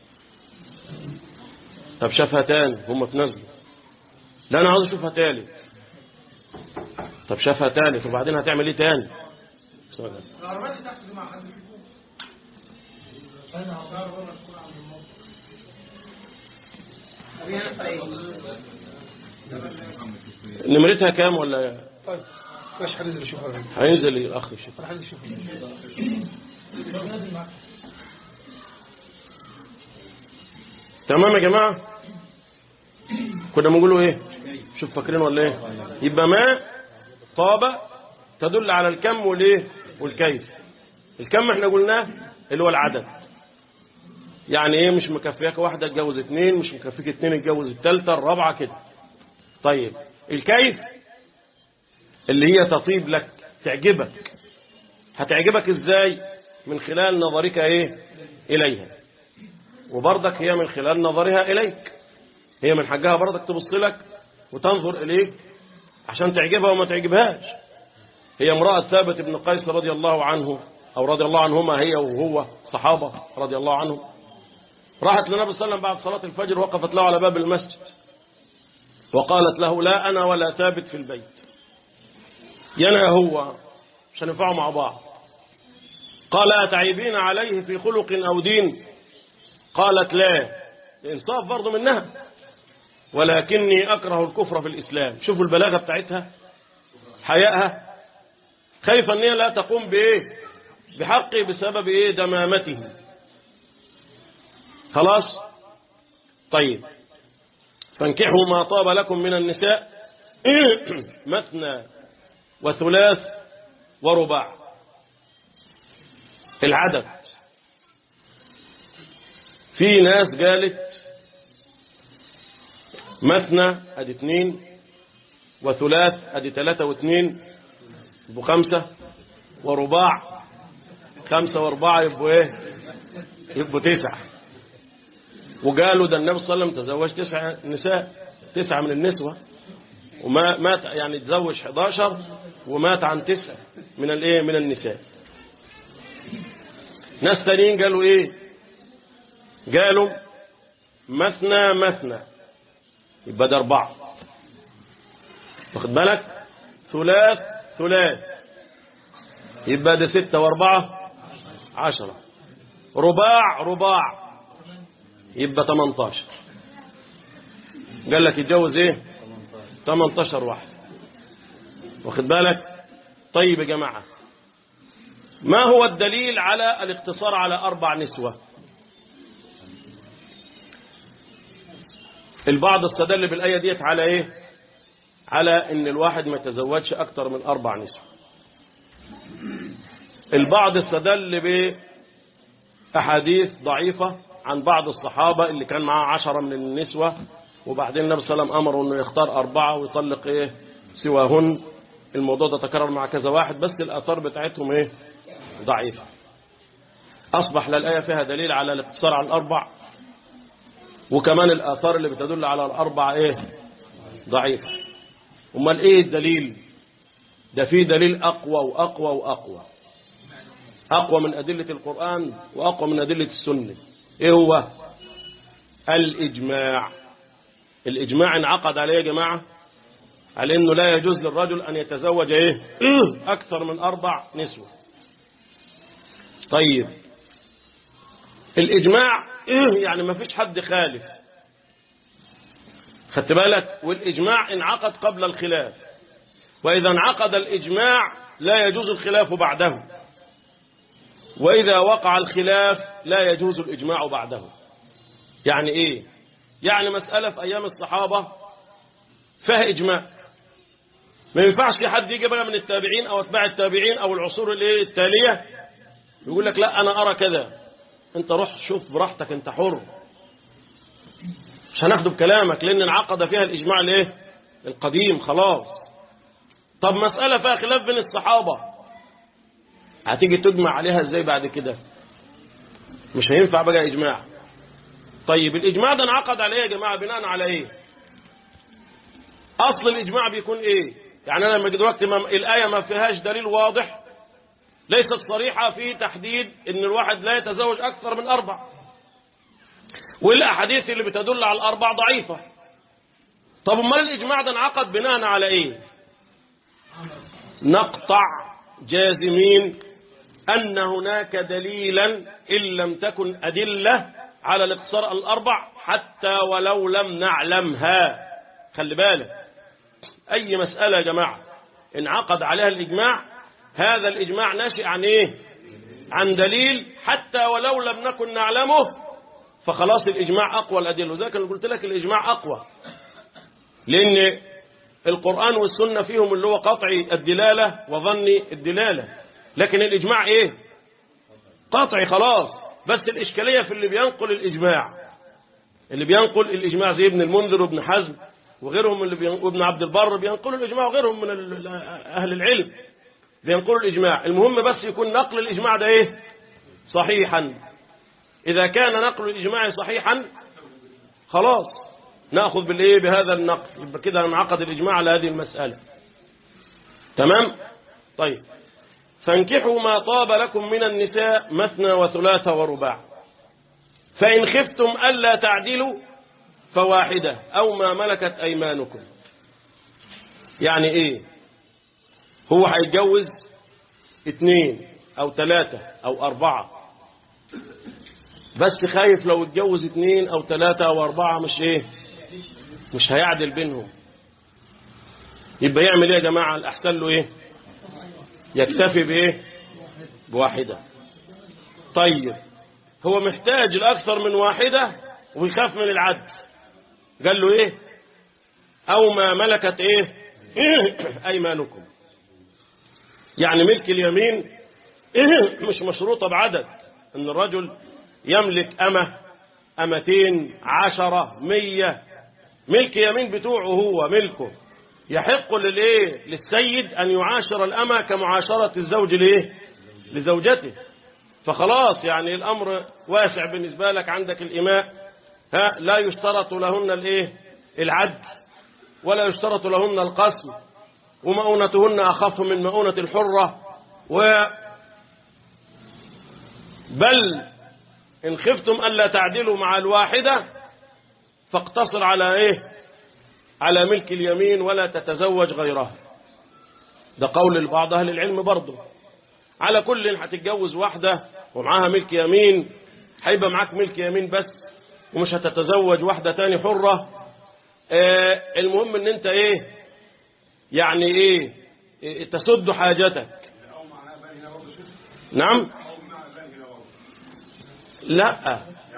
طب شافها تاني هم تنزلوا لا انا عاوز اشوفها تالت طب شافها تالت وبعدين هتعمل ايه تاني بسم الله. العربيات اللي تحت دي مع حد فيكم انا هصار ولا تكون عند الموقف نمرتها كام ولا طيب مش هننزل اشوفها هينزل الاخ يشوف انا هنزل اشوفها تمام يا جماعة كنا بنقولوا ايه شوف فاكرين ولا ايه يبقى ما طاب تدل على الكم والايه والكيف الكم احنا قلناه اللي هو العدد يعني ايه مش مكفياك واحدة اتجوز اتنين مش مكفيك اتنين اتجوز التالتة الرابعة كده طيب الكيف اللي هي تطيب لك تعجبك هتعجبك ازاي من خلال نظرك ايه اليها وبرضك هي من خلال نظرها إليك هي من حقها برضك تبص لك وتنظر إليك عشان تعجبها وما تعجبهاش هي امرأة ثابت بن قيس رضي الله عنه أو رضي الله عنهما هي وهو صحابة رضي الله عنهم راحت للنبي صلى الله عليه وسلم بعد صلاة الفجر وقفت له على باب المسجد وقالت له لا أنا ولا ثابت في البيت ينا هو مش هننفعوا مع بعض قال أتعيبين عليه في خلق أو دين قالت لا الإنصاف برضه منها ولكني أكره الكفر في الإسلام شوفوا البلاغة بتاعتها حيائها خايفة أن هي لا تقوم بإيه بحقي بسبب إيه دمامته خلاص طيب فانكحوا ما طاب لكم من النساء مثنى وثلاث ورباع العدد في ناس قالت مثنى ادي اتنين وثلاث ادي تلاتة واثنين يبقوا خمسة ورباع خمسة واربعة يبقوا ايه يبقوا تسعة وقالوا ده النبي صلى الله عليه وسلم تزوج تسعة نساء تسعة من النسوة وما مات يعني تزوج 11 ومات عن تسعة من الايه من النساء ناس تانيين قالوا ايه قالوا مثنى مثنى يبقى ده أربعة واخد بالك ثلاث ثلاث يبقى ده ستة وأربعة عشرة رباع رباع يبقى 18 قال لك يتجوز ايه 18 واحد واخد بالك طيب يا جماعة ما هو الدليل على الاقتصار على أربع نسوة البعض استدل بالآية ديت على ايه على ان الواحد ما يتزوجش اكتر من اربع نسوة البعض استدل بأحاديث ضعيفة عن بعض الصحابة اللي كان معاه عشرة من النسوة وبعدين النبي صلى الله عليه وسلم أمره أنه يختار أربعة ويطلق إيه سواهن الموضوع ده تكرر مع كذا واحد بس الآثار بتاعتهم إيه ضعيفة أصبح للآية فيها دليل على الاقتصار على الأربع وكمان الآثار اللي بتدل على الأربع إيه ضعيفة أمال إيه الدليل ده فيه دليل أقوى وأقوى وأقوى أقوى من أدلة القرآن وأقوى من أدلة السنة إيه هو الإجماع الإجماع انعقد عليه يا جماعة على انه لا يجوز للرجل ان يتزوج ايه اكثر من اربع نسوة طيب الاجماع يعني ما فيش حد خالف خدت بالك والاجماع انعقد قبل الخلاف واذا انعقد الاجماع لا يجوز الخلاف بعده واذا وقع الخلاف لا يجوز الاجماع بعده يعني ايه يعني مسألة في ايام الصحابة فيها اجماع ما ينفعش حد يجي بقى من التابعين او اتباع التابعين او العصور الايه التالية يقول لك لا انا ارى كذا انت روح شوف براحتك انت حر مش هناخده بكلامك لان انعقد فيها الاجماع الايه القديم خلاص طب مسألة فيها خلاف بين الصحابة هتيجي تجمع عليها ازاي بعد كده مش هينفع بقى اجماع طيب الاجماع ده انعقد على ايه يا جماعة بناء على ايه اصل الاجماع بيكون ايه يعني انا لما دلوقتي ما الايه ما فيهاش دليل واضح ليست صريحه في تحديد ان الواحد لا يتزوج اكثر من اربع والاحاديث اللي بتدل على الاربع ضعيفه طب امال الاجماع ده انعقد بناء على ايه نقطع جازمين ان هناك دليلا ان لم تكن ادله على الاقصار الاربع حتى ولو لم نعلمها خلي بالك أي مسألة يا جماعة انعقد عليها الإجماع هذا الإجماع ناشئ عن إيه عن دليل حتى ولو لم نكن نعلمه فخلاص الإجماع أقوى الأدلة وذلك أنا قلت لك الإجماع أقوى لأن القرآن والسنة فيهم اللي هو قطعي الدلالة وظني الدلالة لكن الإجماع إيه قطعي خلاص بس الإشكالية في اللي بينقل الإجماع اللي بينقل الإجماع زي ابن المنذر وابن حزم وغيرهم اللي بين... وابن عبد البر بينقلوا الإجماع وغيرهم من ال... أهل العلم بينقلوا الإجماع المهم بس يكون نقل الإجماع ده إيه صحيحا إذا كان نقل الإجماع صحيحا خلاص نأخذ بالإيه بهذا النقل يبقى كده انعقد الإجماع على هذه المسألة تمام طيب فانكحوا ما طاب لكم من النساء مثنى وثلاث ورباع فإن خفتم ألا تعدلوا فواحدة أو ما ملكت أيمانكم يعني إيه هو هيتجوز اثنين أو ثلاثة أو أربعة بس خايف لو اتجوز اثنين أو ثلاثة أو أربعة مش إيه مش هيعدل بينهم يبقى يعمل إيه يا جماعة الأحسن له إيه يكتفي بإيه بواحدة طيب هو محتاج الأكثر من واحدة ويخاف من العدل قال له ايه او ما ملكت ايه ايمانكم يعني ملك اليمين مش مشروطة بعدد ان الرجل يملك امة امتين عشرة مية ملك يمين بتوعه هو ملكه يحق للايه للسيد ان يعاشر الامة كمعاشرة الزوج لايه لزوجته فخلاص يعني الامر واسع بالنسبة لك عندك الاماء ها لا يشترط لهن الايه العد ولا يشترط لهن القسم ومؤونتهن اخف من مؤونة الحرة و بل ان خفتم الا تعدلوا مع الواحدة فاقتصر على ايه على ملك اليمين ولا تتزوج غيرها ده قول البعض اهل العلم برضه على كل هتتجوز واحدة ومعاها ملك يمين هيبقى معاك ملك يمين بس ومش هتتزوج واحدة تاني حرة آه المهم ان انت ايه يعني ايه, إيه تسد حاجتك نعم لا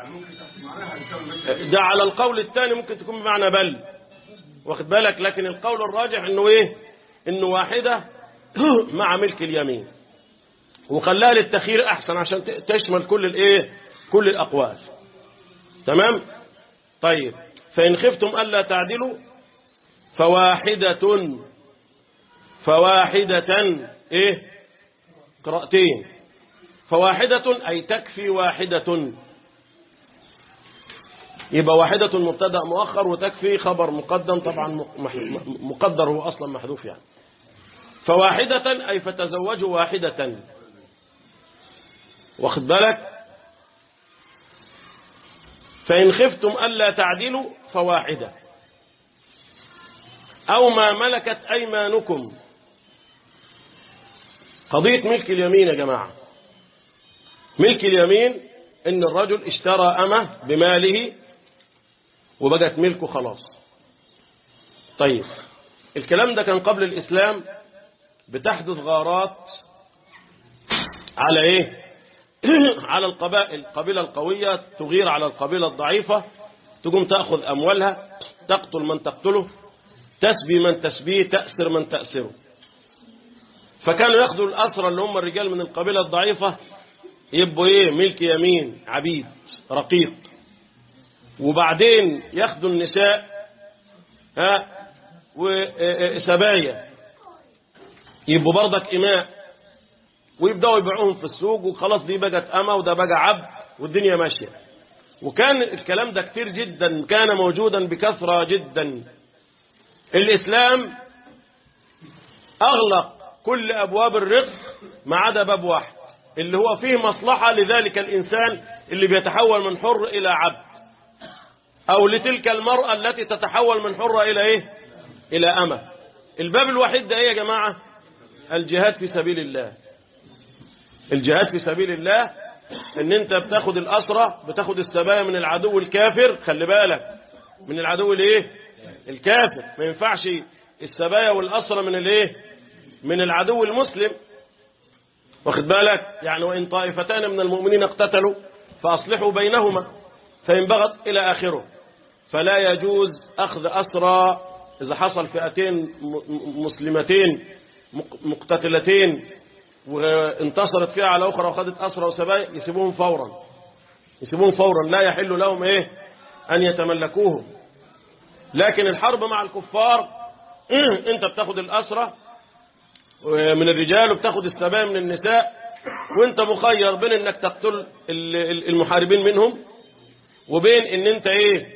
ده على القول الثاني ممكن تكون بمعنى بل واخد بالك لكن القول الراجح انه ايه انه واحدة مع ملك اليمين وخلاها للتخيير احسن عشان تشمل كل الايه كل الاقوال تمام طيب فإن خفتم ألا تعدلوا فواحدة فواحدة إيه قراءتين فواحدة أي تكفي واحدة يبقى واحدة مبتدا مؤخر وتكفي خبر مقدم طبعا مقدر هو أصلا محذوف يعني فواحدة أي فتزوجوا واحدة واخد بالك فإن خفتم ألا تعدلوا فواحدة أو ما ملكت أيمانكم قضية ملك اليمين يا جماعة ملك اليمين إن الرجل اشترى أمه بماله وبقت ملكه خلاص طيب الكلام ده كان قبل الإسلام بتحدث غارات على إيه على القبائل القبيلة القوية تغير على القبيلة الضعيفة تقوم تأخذ أموالها تقتل من تقتله تسبي من تسبيه تأسر من تأسره فكانوا ياخدوا الأسرى اللي هم الرجال من القبيلة الضعيفة يبقوا إيه ملك يمين عبيد رقيق وبعدين ياخدوا النساء ها وسبايا يبقوا برضك إماء ويبدأوا يبيعوهم في السوق وخلاص دي بقت أما وده بقى عبد والدنيا ماشية وكان الكلام ده كتير جدا كان موجودا بكثرة جدا الإسلام أغلق كل أبواب الرق ما عدا باب واحد اللي هو فيه مصلحة لذلك الإنسان اللي بيتحول من حر إلى عبد أو لتلك المرأة التي تتحول من حرة إلى إيه إلى أمة الباب الوحيد ده إيه يا جماعة الجهاد في سبيل الله الجهاد في سبيل الله ان انت بتاخد الأسرة بتاخد السبايا من العدو الكافر خلي بالك من العدو الايه الكافر ما ينفعش السبايا والأسرة من الايه من العدو المسلم واخد بالك يعني وإن طائفتان من المؤمنين اقتتلوا فأصلحوا بينهما فإن بغت إلى آخره فلا يجوز أخذ أسرى إذا حصل فئتين مسلمتين مقتتلتين وانتصرت فيها على أخرى وخدت أسرى وسبايا يسيبوهم فورا يسيبوهم فورا لا يحل لهم إيه أن يتملكوهم لكن الحرب مع الكفار انت بتاخد الأسرى من الرجال وبتاخد السبايا من النساء وانت مخير بين انك تقتل المحاربين منهم وبين ان انت ايه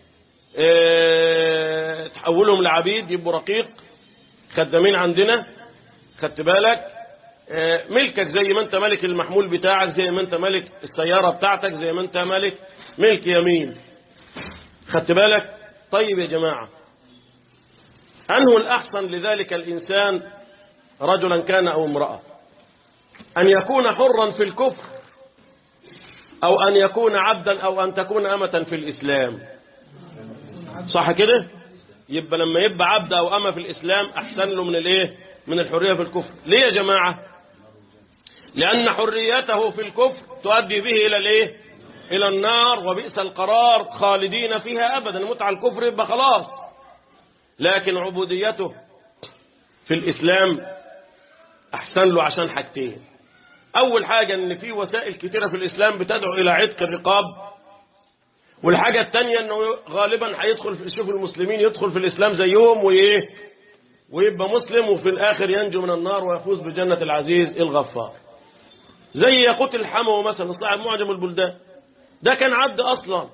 اه تحولهم لعبيد يبقوا رقيق خدامين عندنا خدت بالك اه ملكك زي ما انت ملك المحمول بتاعك زي ما انت ملك السيارة بتاعتك زي ما انت ملك ملك يمين خدت بالك طيب يا جماعة أنه الأحسن لذلك الإنسان رجلا كان أو امرأة أن يكون حرا في الكفر أو أن يكون عبدا أو أن تكون أمة في الإسلام صح كده يبقى لما يبقى عبد أو أمة في الإسلام أحسن له من الإيه من الحرية في الكفر ليه يا جماعة لأن حريته في الكفر تؤدي به إلى الإيه إلى النار وبئس القرار خالدين فيها أبدا متع الكفر يبقى خلاص لكن عبوديته في الإسلام أحسن له عشان حاجتين أول حاجة أن في وسائل كثيرة في الإسلام بتدعو إلى عتق الرقاب والحاجة الثانية أنه غالبا هيدخل في شوف المسلمين يدخل في الإسلام زيهم وإيه ويبقى مسلم وفي الآخر ينجو من النار ويفوز بجنة العزيز الغفار زي ياقوت الحمو مثلا صاحب معجم البلدان ده كان عبد أصلا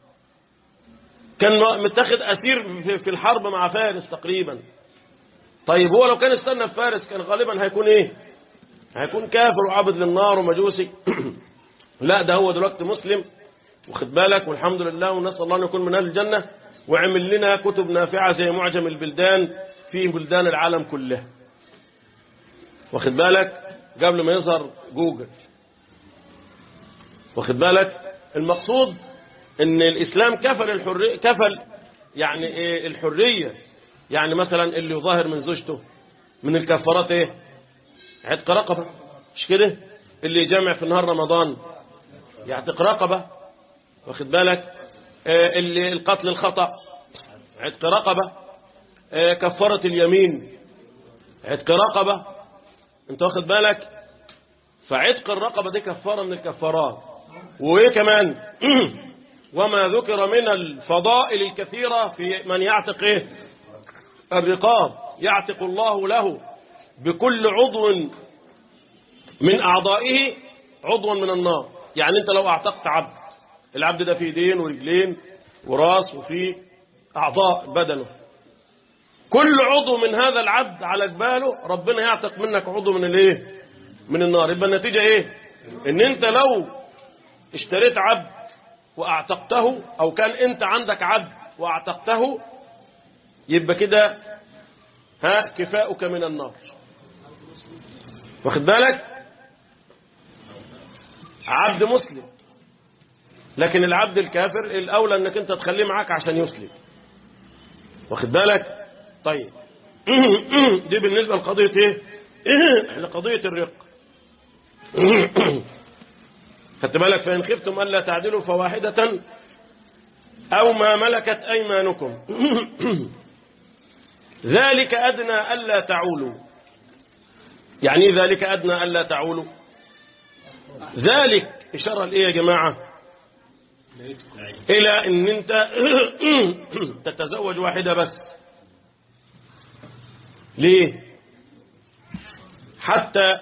كان متاخد أسير في الحرب مع فارس تقريبا طيب هو لو كان استنى في فارس كان غالبا هيكون ايه هيكون كافر وعابد للنار ومجوسي لا ده هو دلوقتي مسلم واخد بالك والحمد لله ونسأل الله أن يكون من أهل الجنة وعمل لنا كتب نافعة زي معجم البلدان في بلدان العالم كلها واخد بالك قبل ما يظهر جوجل واخد بالك المقصود ان الاسلام كفل الحرية كفل يعني ايه الحرية يعني مثلا اللي يظاهر من زوجته من الكفارات ايه عتق رقبة مش كده اللي يجمع في نهار رمضان يعتق رقبة واخد بالك آه اللي القتل الخطأ عتق رقبة آه كفارة اليمين عتق رقبة انت واخد بالك فعتق الرقبة دي كفارة من الكفارات وايه كمان وما ذكر من الفضائل الكثيرة في من يعتق ايه الرقاب يعتق الله له بكل عضو من أعضائه عضوا من النار يعني أنت لو أعتقت عبد العبد ده فيه ايدين ورجلين وراس وفيه أعضاء بدنه كل عضو من هذا العبد على جباله ربنا يعتق منك عضو من الايه من النار يبقى النتيجة ايه ان انت لو اشتريت عبد واعتقته او كان انت عندك عبد واعتقته يبقى كده ها كفاؤك من النار واخد بالك عبد مسلم لكن العبد الكافر الأولى أنك أنت تخليه معاك عشان يسلم واخد بالك طيب دي بالنسبة لقضية ايه لقضية الرق خدت بالك فإن خفتم ألا تعدلوا فواحدة أو ما ملكت أيمانكم ذلك أدنى ألا تعولوا يعني إيه ذلك أدنى ألا تعولوا ذلك إشارة لإيه يا جماعة إلى أن أنت تتزوج واحدة بس ليه حتى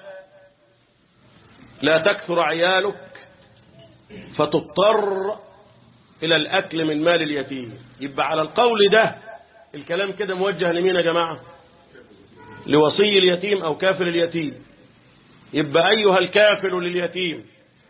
لا تكثر عيالك فتضطر إلى الأكل من مال اليتيم يبقى على القول ده الكلام كده موجه لمين يا جماعة لوصي اليتيم أو كافل اليتيم يبقى أيها الكافل لليتيم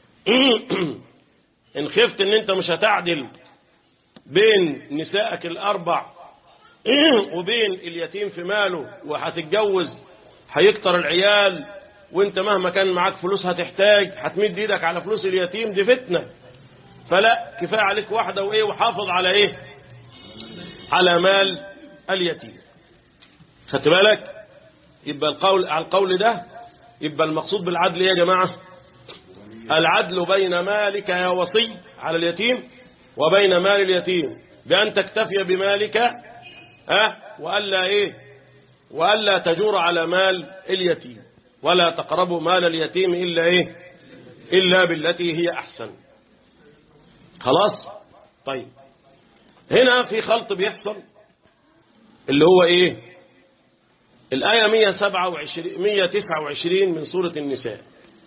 إن خفت إن أنت مش هتعدل بين نسائك الأربع وبين اليتيم في ماله وهتتجوز هيكتر العيال وانت مهما كان معاك فلوس هتحتاج هتمد ايدك على فلوس اليتيم دي فتنة فلا كفاية عليك واحدة وايه وحافظ على ايه على مال اليتيم خدت بالك يبقى القول على القول ده يبقى المقصود بالعدل يا جماعة العدل بين مالك يا وصي على اليتيم وبين مال اليتيم بأن تكتفي بمالك أه وألا إيه وألا تجور على مال اليتيم ولا تقربوا مال اليتيم إلا إيه إلا بالتي هي أحسن خلاص طيب هنا في خلط بيحصل اللي هو إيه الآية 127 129 من سورة النساء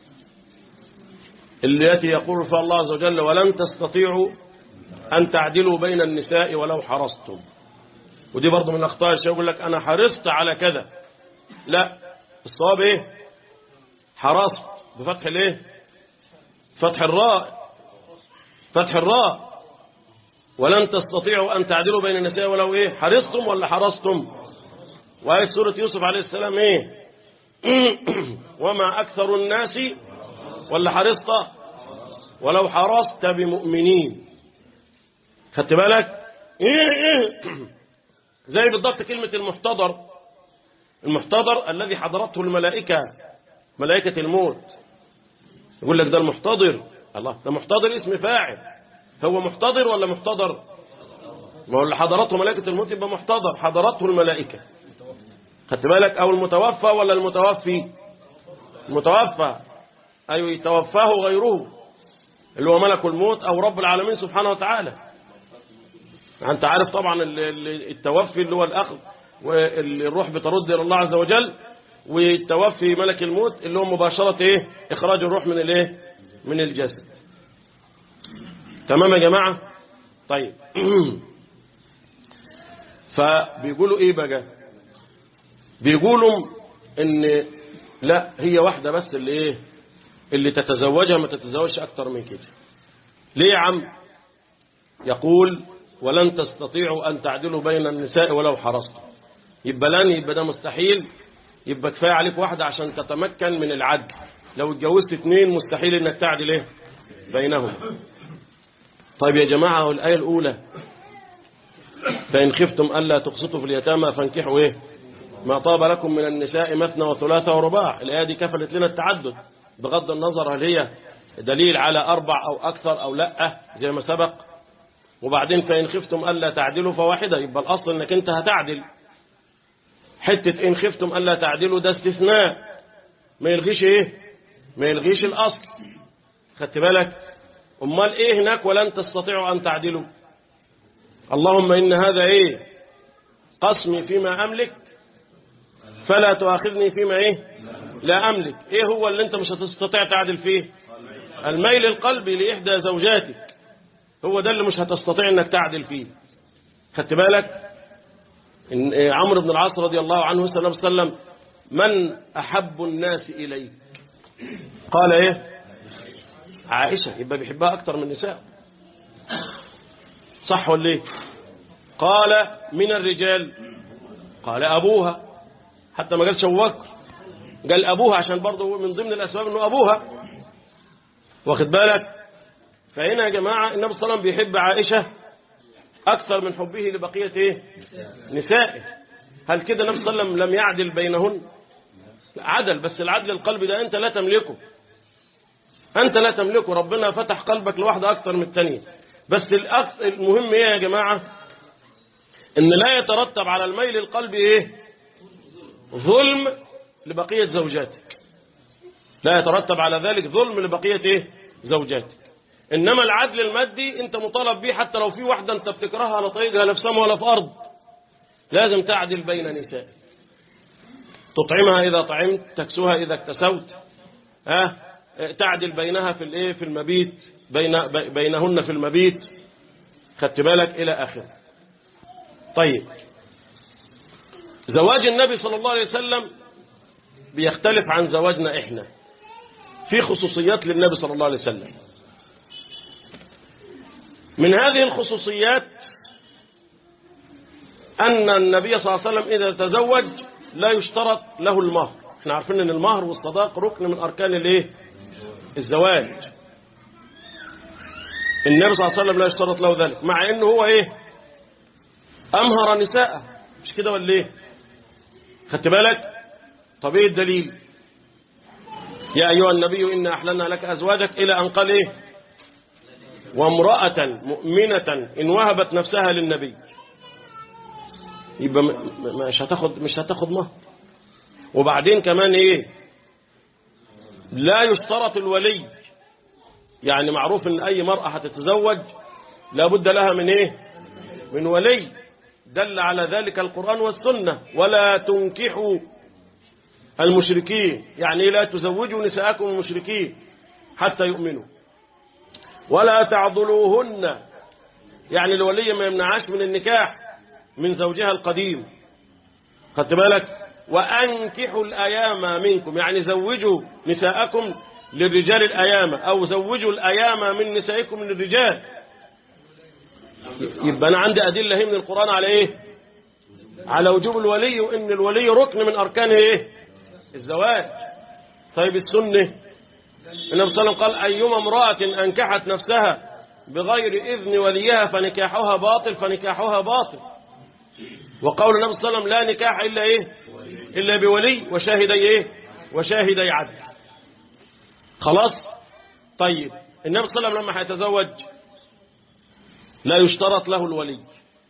التي يقول فيها الله عز وجل ولن تستطيعوا أن تعدلوا بين النساء ولو حرصتم ودي برضه من الأخطاء الشيء يقول لك أنا حرصت على كذا لا الصواب إيه حرصت بفتح الإيه فتح الراء فتح الراء ولن تستطيعوا أن تعدلوا بين النساء ولو إيه حرصتم ولا حرصتم وهي سورة يوسف عليه السلام إيه وما أكثر الناس ولا حرصت ولو حرصت بمؤمنين خدت بالك زي بالضبط كلمة المحتضر المحتضر الذي حضرته الملائكة ملائكة الموت يقول لك ده المحتضر الله ده محتضر اسم فاعل هو محتضر ولا محتضر ما هو اللي حضرته ملائكة الموت يبقى محتضر حضرته الملائكة خدت بالك او المتوفى ولا المتوفي المتوفى أيوة يتوفاه غيره اللي هو ملك الموت أو رب العالمين سبحانه وتعالى أنت عارف طبعا التوفي اللي هو الأخذ والروح بترد إلى الله عز وجل والتوفي ملك الموت اللي هو مباشرة إيه إخراج الروح من الإيه من الجسد تمام يا جماعة طيب فبيقولوا إيه بقى بيقولوا إن لا هي واحدة بس اللي إيه اللي تتزوجها ما تتزوجش أكتر من كده ليه يا عم يقول ولن تستطيعوا أن تعدلوا بين النساء ولو حرصتم يبقى لن يبقى ده مستحيل يبقى كفاية عليك واحدة عشان تتمكن من العدل لو اتجوزت اثنين مستحيل انك تعدل ايه بينهم طيب يا جماعة الآية الأولى فإن خفتم ألا تقسطوا في اليتامى فانكحوا ايه ما طاب لكم من النساء مثنى وثلاثة ورباع الآية دي كفلت لنا التعدد بغض النظر هل هي دليل على أربع أو أكثر أو لا زي ما سبق وبعدين فإن خفتم ألا تعدلوا فواحدة يبقى الأصل أنك أنت هتعدل حتة إن خفتم ألا تعدلوا ده استثناء ما يلغيش إيه ما يلغيش الأصل خدت بالك أمال إيه هناك ولن تستطيعوا أن تعدلوا اللهم إن هذا إيه قسمي فيما أملك فلا تؤاخذني فيما إيه لا أملك إيه هو اللي أنت مش هتستطيع تعدل فيه الميل القلبي لإحدى زوجاتك هو ده اللي مش هتستطيع أنك تعدل فيه خدت بالك إن عمرو بن العاص رضي الله عنه صلى الله عليه وسلم من أحب الناس إليك قال إيه عائشة يبقى بيحبها أكتر من النساء صح ولا إيه قال من الرجال قال أبوها حتى ما قالش ابو بكر قال ابوها عشان برضه من ضمن الاسباب انه ابوها واخد بالك فهنا يا جماعه النبي صلى الله عليه وسلم بيحب عائشه اكثر من حبه لبقيه ايه نسائه هل كده النبي صلى الله عليه وسلم لم يعدل بينهن عدل بس العدل القلبي ده انت لا تملكه انت لا تملكه ربنا فتح قلبك لواحده اكتر من الثانيه بس الأكثر المهم ايه يا جماعه ان لا يترتب على الميل القلبي ايه ظلم لبقيه زوجاتك لا يترتب على ذلك ظلم لبقيه ايه زوجاتك انما العدل المادي انت مطالب به حتى لو في واحده انت بتكرهها لا طايقها لا في سما ولا في ارض لازم تعدل بين نسائك تطعمها إذا طعمت تكسوها إذا اكتسوت ها تعدل بينها في الايه في المبيت بين بينهن في المبيت خدت بالك إلى آخره طيب زواج النبي صلى الله عليه وسلم بيختلف عن زواجنا إحنا في خصوصيات للنبي صلى الله عليه وسلم من هذه الخصوصيات أن النبي صلى الله عليه وسلم إذا تزوج لا يشترط له المهر احنا عارفين ان المهر والصداق ركن من اركان الايه الزواج النبي صلى الله عليه وسلم لا يشترط له ذلك مع انه هو ايه امهر نساءه مش كده ولا ايه خدت بالك طب ايه الدليل يا ايها النبي انا احللنا لك ازواجك الى ان قال ايه وامراه مؤمنه ان وهبت نفسها للنبي يبقى مش هتاخد مش هتاخد مهر وبعدين كمان ايه لا يشترط الولي يعني معروف ان اي مرأة هتتزوج لابد لها من ايه من ولي دل على ذلك القرآن والسنة ولا تنكحوا المشركين يعني لا تزوجوا نساءكم المشركين حتى يؤمنوا ولا تعضلوهن يعني الولي ما يمنعاش من النكاح من زوجها القديم خدت بالك وأنكحوا الأيام منكم يعني زوجوا نساءكم للرجال الأيام أو زوجوا الأيام من نسائكم للرجال يبقى أنا عندي أدلة هي من القرآن على إيه على وجوب الولي وإن الولي ركن من أركان إيه الزواج طيب السنة النبي صلى الله عليه وسلم قال أيما امرأة أنكحت نفسها بغير إذن وليها فنكاحها باطل فنكاحها باطل وقول النبي صلى الله عليه وسلم لا نكاح إلا إيه إلا بولي وشاهدي إيه وشاهدي عدل خلاص طيب النبي صلى الله عليه وسلم لما هيتزوج لا يشترط له الولي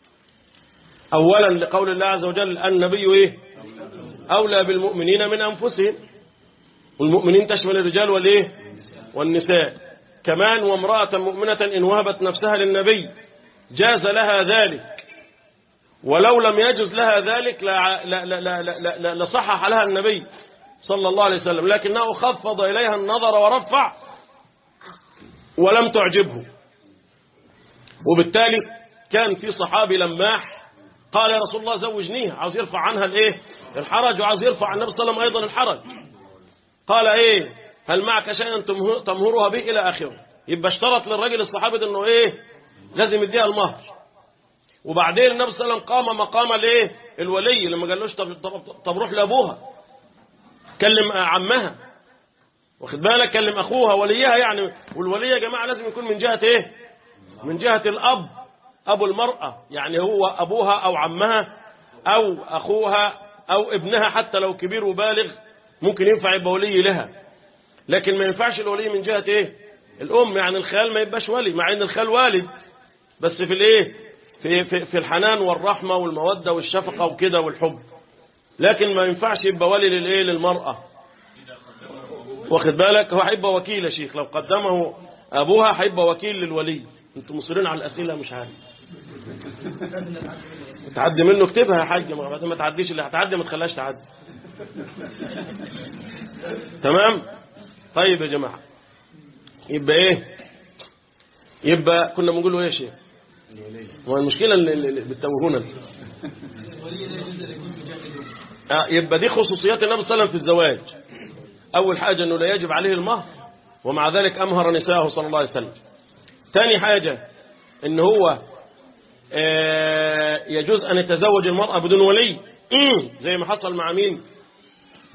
أولا لقول الله عز وجل النبي إيه أولى بالمؤمنين من أنفسهم والمؤمنين تشمل الرجال والإيه والنساء كمان وامرأة مؤمنة إن وهبت نفسها للنبي جاز لها ذلك ولو لم يجز لها ذلك لا لا لا لا لا لا لصحح لها النبي صلى الله عليه وسلم لكنه خفض إليها النظر ورفع ولم تعجبه وبالتالي كان في صحابي لماح قال يا رسول الله زوجنيها عاوز يرفع عنها الايه الحرج وعاوز يرفع عن النبي صلى الله عليه وسلم ايضا الحرج قال ايه هل معك شيئا تمهرها به الى اخره يبقى اشترط للراجل الصحابي انه ايه لازم يديها المهر وبعدين النبي صلى الله عليه وسلم قام مقام الايه الولي لما قالوش طب, طب, طب روح لابوها كلم عمها واخد بالك كلم اخوها وليها يعني والولي يا جماعه لازم يكون من جهه ايه من جهه الاب ابو المراه يعني هو ابوها او عمها او اخوها او ابنها حتى لو كبير وبالغ ممكن ينفع يبقى ولي لها لكن ما ينفعش الولي من جهه ايه الام يعني الخال ما يبقاش ولي مع ان الخال والد بس في الايه في, في, في الحنان والرحمة والمودة والشفقة وكده والحب لكن ما ينفعش يبقى ولي للايه للمرأة واخد بالك هو هيبقى وكيل يا شيخ لو قدمه ابوها هيبقى وكيل للولي انتوا مصرين على الاسئله مش عارف تعدي منه اكتبها يا حاج ما تعديش اللي هتعدي ما تخليهاش تعدي تمام طيب يا جماعه يبقى ايه يبقى كنا بنقول له ايه يا شيخ هو المشكلة اللي بتتوهونا آه يبقى دي خصوصيات النبي صلى الله عليه وسلم في الزواج أول حاجة أنه لا يجب عليه المهر ومع ذلك أمهر نساءه صلى الله عليه وسلم ثاني حاجة أن هو آه يجوز أن يتزوج المرأة بدون ولي زي ما حصل مع مين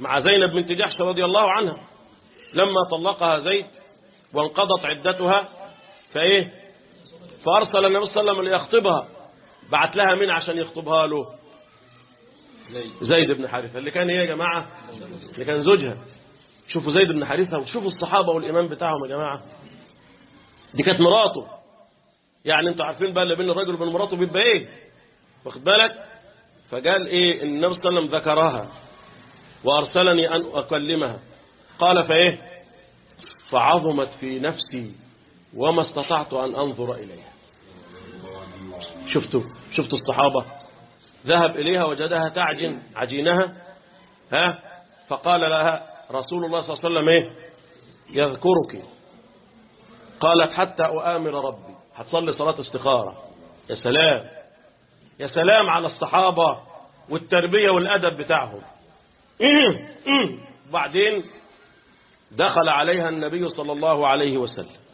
مع زينب بنت جحش رضي الله عنها لما طلقها زيد وانقضت عدتها فايه فارسل النبي صلى الله عليه وسلم ليخطبها بعت لها مين عشان يخطبها له زي زيد بن حارثة اللي كان ايه يا جماعة اللي كان زوجها شوفوا زيد بن حارثة وشوفوا الصحابة والإمام بتاعهم يا جماعة دي كانت مراته يعني انتوا عارفين بقى اللي بين الرجل وبين مراته بيبقى ايه واخد بالك فقال ايه ان النبي صلى الله عليه وسلم ذكرها وارسلني ان اكلمها قال فايه فعظمت في نفسي وما استطعت ان انظر اليها شفتوا شفتوا الصحابة ذهب إليها وجدها تعجن عجينها ها فقال لها رسول الله صلى الله عليه وسلم ايه يذكرك قالت حتى أؤامر ربي هتصلي صلاة استخارة يا سلام يا سلام على الصحابة والتربية والأدب بتاعهم بعدين دخل عليها النبي صلى الله عليه وسلم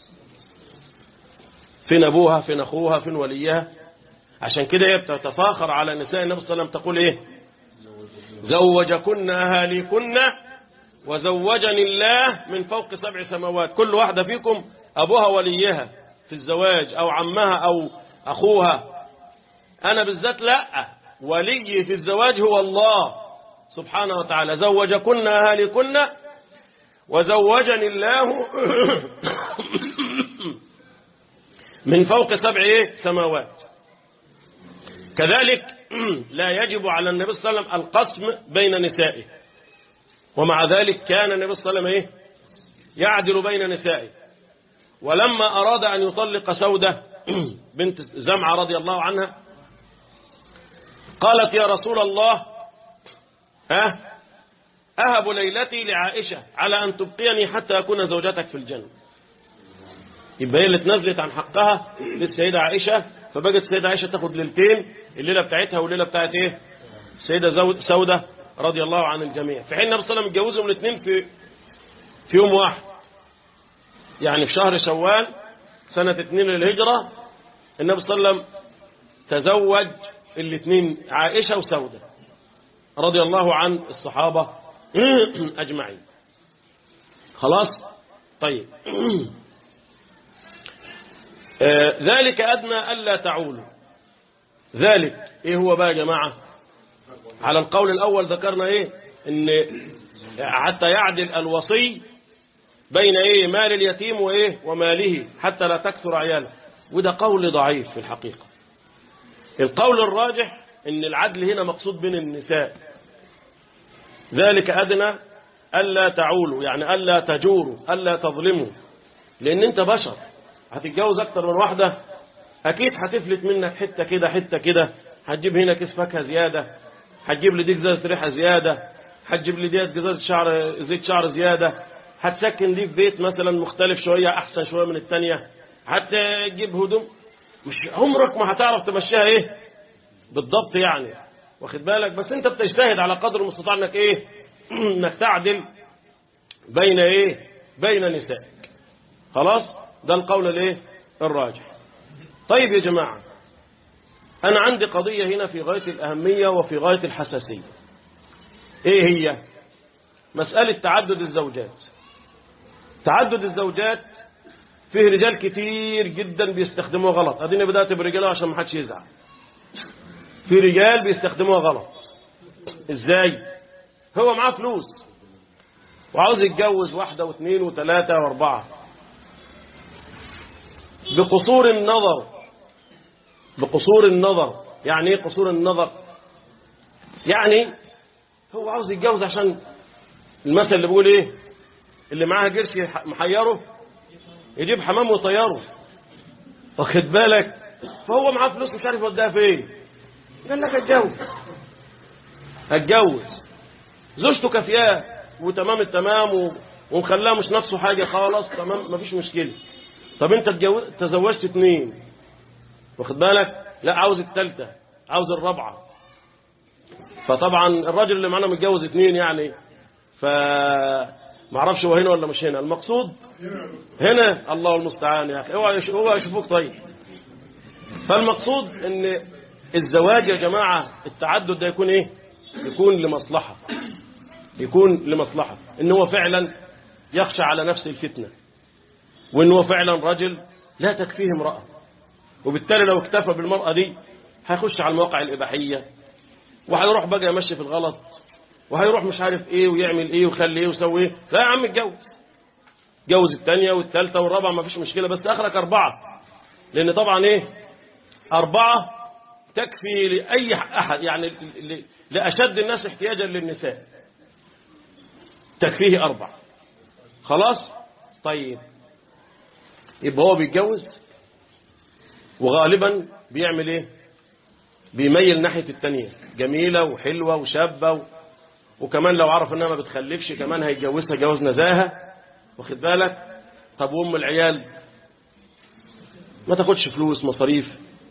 فين أبوها فين أخوها فين وليها عشان كده هي بتتفاخر على نساء النبي صلى الله عليه وسلم تقول إيه زوجكن أهاليكن وزوجني الله من فوق سبع سماوات كل واحدة فيكم أبوها وليها في الزواج أو عمها أو أخوها أنا بالذات لا ولي في الزواج هو الله سبحانه وتعالى زوجكن أهاليكن وزوجني الله من فوق سبع إيه؟ سماوات كذلك لا يجب على النبي صلى الله عليه وسلم القسم بين نسائه ومع ذلك كان النبي صلى الله عليه وسلم إيه؟ يعدل بين نسائه ولما أراد أن يطلق سودة بنت زمعة رضي الله عنها قالت يا رسول الله ها أهب ليلتي لعائشة على أن تبقيني حتى أكون زوجتك في الجنة يبقى هي اللي اتنزلت عن حقها للسيدة عائشة فبقت السيدة عائشة تاخد ليلتين الليلة بتاعتها والليلة بتاعت ايه السيدة زود- سودة رضي الله عن الجميع في حين النبي صلى الله عليه وسلم اتجوزهم الاثنين في في يوم واحد يعني في شهر شوال سنة اثنين للهجرة النبي صلى الله عليه وسلم تزوج الاثنين عائشة وسودة رضي الله عن الصحابة أجمعين خلاص طيب آه، ذلك أدنى ألا تعولوا ذلك إيه هو بقى يا جماعة على القول الأول ذكرنا إيه إن حتى يعدل الوصي بين إيه مال اليتيم وإيه وماله حتى لا تكثر عياله وده قول ضعيف في الحقيقة القول الراجح إن العدل هنا مقصود بين النساء ذلك أدنى ألا تعولوا يعني ألا تجوروا ألا تظلموا لأن أنت بشر هتتجوز أكتر من واحدة أكيد هتفلت منك حتة كده حتة كده هتجيب هنا كيس فاكهة زيادة هتجيب لي دي جزازة ريحة زيادة هتجيب لي ديت جزازة شعر زيت شعر زيادة هتسكن دي في بيت مثلا مختلف شوية أحسن شوية من التانية هتجيب هدوم مش عمرك ما هتعرف تمشيها إيه بالضبط يعني واخد بالك بس أنت بتجتهد على قدر المستطاع إنك إيه إنك تعدل بين إيه بين نسائك خلاص ده القول الايه الراجح طيب يا جماعة أنا عندي قضية هنا في غاية الأهمية وفي غاية الحساسية إيه هي مسألة تعدد الزوجات تعدد الزوجات فيه رجال كتير جدا بيستخدموها غلط أديني بدأت برجاله عشان ما حدش يزعل في رجال بيستخدموها غلط إزاي هو معاه فلوس وعاوز يتجوز واحدة واثنين وثلاثة واربعة بقصور النظر بقصور النظر يعني ايه قصور النظر يعني هو عاوز يتجوز عشان المثل اللي بيقول ايه اللي معاه قرش يح- محيره يجيب حمام ويطيره واخد بالك فهو معاه فلوس مش عارف يوديها فين قال لك اتجوز اتجوز زوجته كافياه وتمام التمام و- ومخلاه مش نفسه حاجه خالص تمام مفيش مشكله طب انت اتجوز- تزوجت اتنين واخد بالك لا عاوز التالتة عاوز الرابعة فطبعا الراجل اللي معانا متجوز اتنين يعني ف معرفش هو هنا ولا مش هنا المقصود هنا الله المستعان يا اخي اوعى يش- اوعى يشوفوك طيب فالمقصود ان الزواج يا جماعة التعدد ده يكون ايه يكون لمصلحة يكون لمصلحة ان هو فعلا يخشى على نفسه الفتنة وان هو فعلا رجل لا تكفيه امرأة وبالتالي لو اكتفى بالمرأة دي هيخش على المواقع الإباحية وهيروح بقى يمشي في الغلط وهيروح مش عارف ايه ويعمل ايه ويخلي ايه ويسوي ايه لا يا عم اتجوز جوز الثانية والثالثة والرابعة ما فيش مشكلة بس اخرك أربعة لأن طبعا ايه أربعة تكفي لأي أحد يعني ل- لأشد الناس احتياجا للنساء تكفيه أربعة خلاص طيب يبقى هو بيتجوز وغالبا بيعمل ايه بيميل ناحية التانية جميلة وحلوة وشابة و... وكمان لو عرف انها ما بتخلفش كمان هيتجوزها جواز نزاهة واخد بالك طب وام العيال ما تاخدش فلوس مصاريف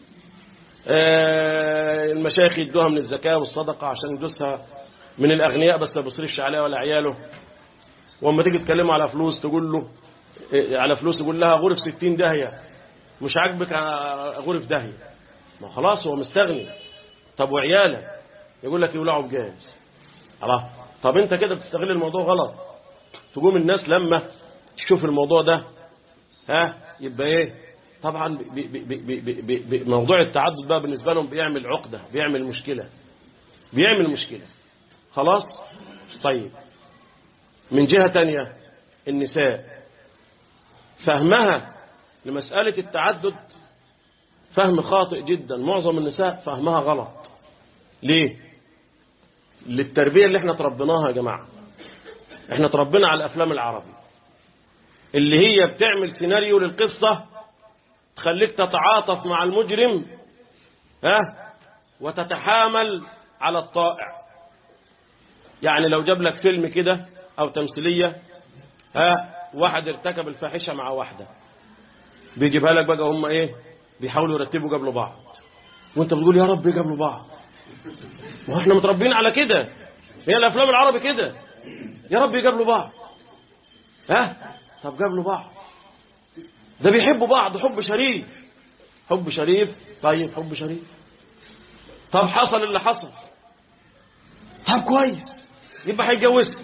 آه المشايخ يدوها من الزكاة والصدقة عشان يدوسها من الأغنياء بس ما بيصرفش عليها ولا عياله واما تيجي تكلمه على فلوس تقول له آه، على فلوس تقول لها غرف ستين داهية مش عاجبك آه، غرف داهية ما خلاص هو مستغني طب وعيالك يقول لك يولعوا بجاز الله طب انت كده بتستغل الموضوع غلط تقوم الناس لما تشوف الموضوع ده ها يبقى ايه طبعا بي بي بي بي بي بي بي موضوع التعدد بقى بالنسبه لهم بيعمل عقده بيعمل مشكله بيعمل مشكله خلاص طيب من جهه تانية النساء فهمها لمساله التعدد فهم خاطئ جدا معظم النساء فهمها غلط ليه للتربية اللي احنا تربيناها يا جماعة احنا تربينا على الافلام العربي اللي هي بتعمل سيناريو للقصة تخليك تتعاطف مع المجرم ها وتتحامل على الطائع يعني لو جاب لك فيلم كده او تمثيلية ها واحد ارتكب الفاحشة مع واحدة بيجيبها لك بقى هم ايه بيحاولوا يرتبوا قبل بعض وانت بتقول يا رب يقابلوا بعض ما احنا متربيين على كده هي الافلام العربي كده يا رب يقابلوا بعض ها طب قابلوا بعض ده بيحبوا بعض حب شريف حب شريف طيب حب شريف طب حصل اللي حصل طب كويس يبقى هيتجوزها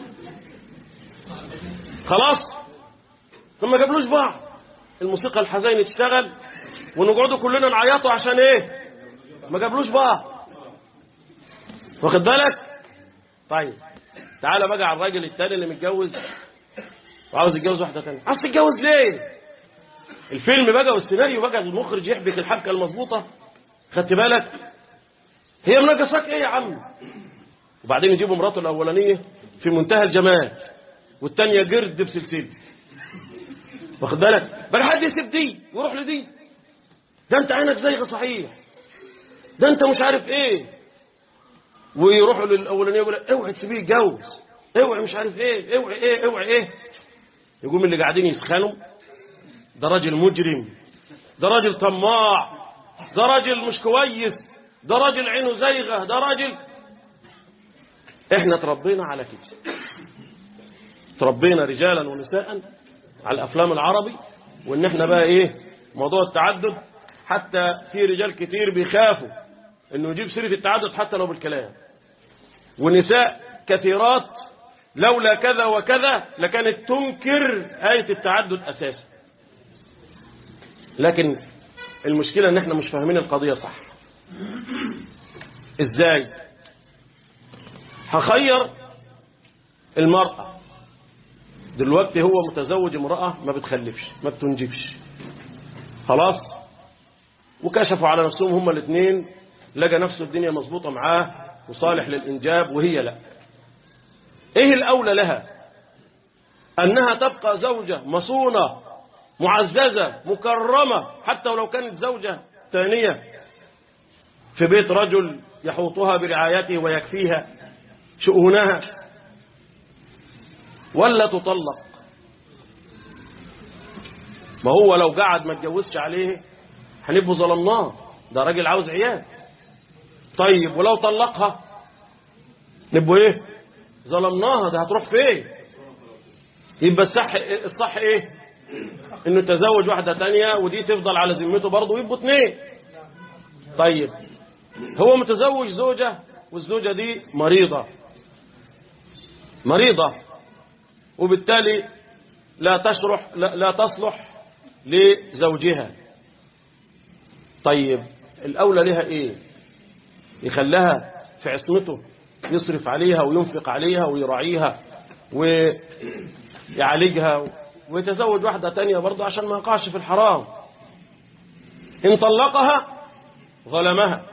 خلاص ثم ما جابلوش بعض الموسيقى الحزينة تشتغل ونقعدوا كلنا نعيطوا عشان ايه ما جابلوش بعض واخد بالك طيب تعالى بقى على الراجل التاني اللي متجوز وعاوز يتجوز واحده ثانيه عاوز تتجوز ليه الفيلم بقى والسيناريو بقى المخرج يحبك الحبكه المظبوطه خدت بالك هي مناقصاك ايه يا عم وبعدين يجيبوا مراته الاولانيه في منتهى الجمال والثانيه جرد بسلسله واخد بالك بقى حد يسيب دي ويروح لدي ده انت عينك زيغه صحيح ده انت مش عارف ايه ويروحوا للاولانيه يقول لك اوعي تسيبيه يتجوز اوعي مش عارف ايه اوعي ايه اوعي ايه يقوم اللي قاعدين يسخنوا ده راجل مجرم ده راجل طماع ده راجل مش كويس ده راجل عينه زيغه ده راجل احنا تربينا على كده تربينا رجالا ونساء على الافلام العربي وان احنا بقى ايه موضوع التعدد حتى في رجال كتير بيخافوا انه يجيب سيره التعدد حتى لو بالكلام ونساء كثيرات لولا كذا وكذا لكانت تنكر آية التعدد أساسا لكن المشكلة ان احنا مش فاهمين القضية صح ازاي هخير المرأة دلوقتي هو متزوج امرأة ما بتخلفش ما بتنجبش خلاص وكشفوا على نفسهم هما الاثنين لقى نفسه الدنيا مظبوطة معاه وصالح للإنجاب وهي لا ايه الأولى لها أنها تبقى زوجة مصونة معززة مكرمة حتى ولو كانت زوجة ثانية في بيت رجل يحوطها برعايته ويكفيها شؤونها ولا تطلق ما هو لو قعد ما اتجوزش عليه هنبقوا ظلمناه ده راجل عاوز عيال طيب ولو طلقها نبقوا ايه ظلمناها ده هتروح فين يبقى الصح الصح ايه انه يتزوج واحدة تانية ودي تفضل على ذمته برضه ويبقوا اتنين طيب هو متزوج زوجة والزوجة دي مريضة مريضة وبالتالي لا تشرح لا, لا تصلح لزوجها طيب الأولى لها إيه يخلها في عصمته يصرف عليها وينفق عليها ويراعيها ويعالجها ويتزوج واحدة تانية برضه عشان ما يقعش في الحرام إن طلقها ظلمها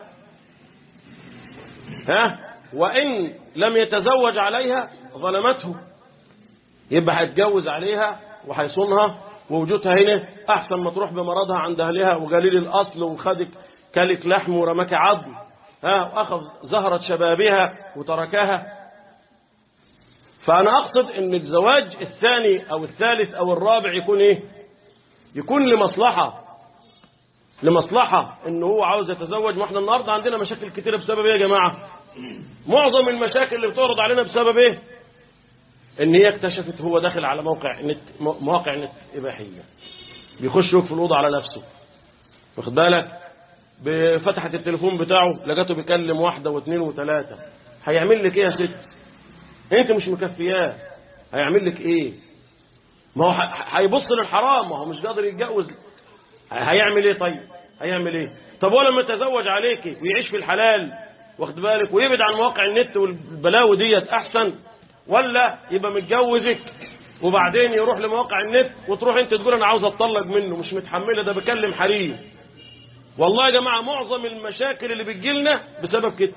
ها وإن لم يتزوج عليها ظلمته يبقى هيتجوز عليها وهيصونها ووجودها هنا أحسن ما تروح بمرضها عند أهلها وقليل الأصل وخدك كلك لحم ورمك عظم ها وأخذ زهرة شبابها وتركها فأنا أقصد أن الزواج الثاني أو الثالث أو الرابع يكون إيه يكون لمصلحة لمصلحة أنه هو عاوز يتزوج وإحنا النهاردة عندنا مشاكل كتيرة بسبب إيه يا جماعة معظم المشاكل اللي بتعرض علينا بسبب إيه ان هي اكتشفت هو داخل على موقع نت مواقع نت اباحيه بيخش يقفل الاوضه على نفسه واخد بالك فتحت التليفون بتاعه لقيته بيكلم واحده واثنين وثلاثه هيعمل لك ايه يا ست انت مش مكفياه هيعمل لك ايه ما هو هيبص للحرام ما هو مش قادر يتجوز هيعمل ايه طيب هيعمل ايه طب هو لما يتزوج عليكي ويعيش في الحلال واخد بالك ويبعد عن مواقع النت والبلاوي ديت احسن ولا يبقى متجوزك وبعدين يروح لمواقع النت وتروح انت تقول انا عاوز اتطلق منه مش متحمله ده بكلم حريم والله يا جماعه معظم المشاكل اللي بتجيلنا بسبب كده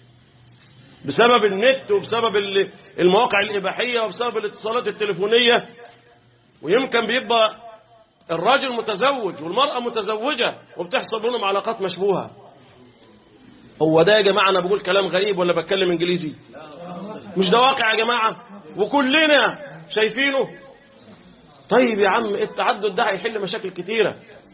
بسبب النت وبسبب المواقع الاباحيه وبسبب الاتصالات التليفونيه ويمكن بيبقى الراجل متزوج والمراه متزوجه وبتحصل بينهم علاقات مشبوهه هو ده يا جماعه انا بقول كلام غريب ولا بتكلم انجليزي مش ده واقع يا جماعة وكلنا شايفينه طيب يا عم التعدد ده هيحل مشاكل كتيرة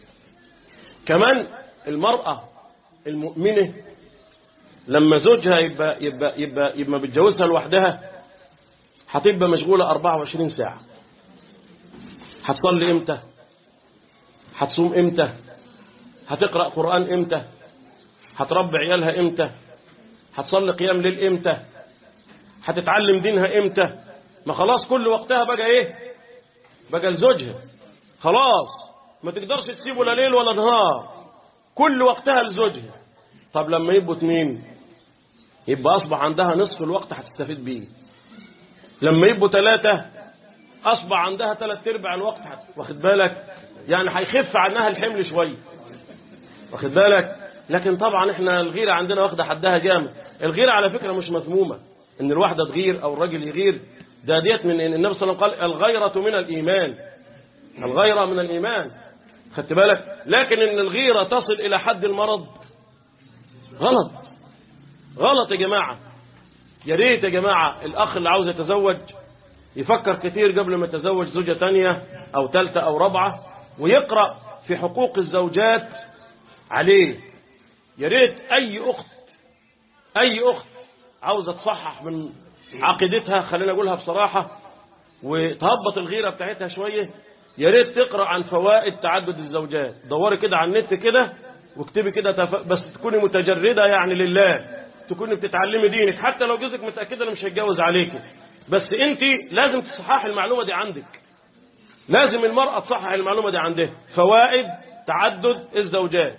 كمان المرأة المؤمنة لما زوجها يبقى يبقى يبقى يبقى بتجوزها لوحدها هتبقى مشغولة 24 ساعة هتصلي امتى هتصوم امتى هتقرأ قرآن امتى هتربي عيالها امتى هتصلي قيام ليل امتى هتتعلم دينها امتى ما خلاص كل وقتها بقى ايه بقى لزوجها خلاص ما تقدرش تسيبه لا ليل ولا نهار كل وقتها لزوجها طب لما يبقوا اتنين يبقى اصبح عندها نصف الوقت هتستفيد بيه لما يبقوا ثلاثة اصبح عندها ثلاث ارباع الوقت واخد بالك يعني هيخف عنها الحمل شويه واخد بالك لكن طبعا احنا الغيرة عندنا واخده حدها جامد الغيرة على فكرة مش مذمومة ان الواحدة تغير او الراجل يغير ده ديت من النبي صلى الله عليه وسلم قال الغيرة من الإيمان الغيرة من الإيمان خدت بالك لكن ان الغيرة تصل إلى حد المرض غلط غلط يا جماعة يا ريت يا جماعة الأخ اللي عاوز يتزوج يفكر كتير قبل ما يتزوج زوجة تانية أو ثالثة أو رابعة ويقرأ في حقوق الزوجات عليه يا ريت أي أخت أي أخت عاوزة تصحح من عقيدتها خلينا أقولها بصراحة وتهبط الغيرة بتاعتها شوية يا ريت تقرأ عن فوائد تعدد الزوجات دوري كده على النت كده واكتبي كده تف... بس تكوني متجردة يعني لله تكوني بتتعلمي دينك حتى لو جوزك متأكدة انه مش هيتجوز عليك بس انت لازم تصححي المعلومة دي عندك لازم المرأة تصحح المعلومة دي عندها فوائد تعدد الزوجات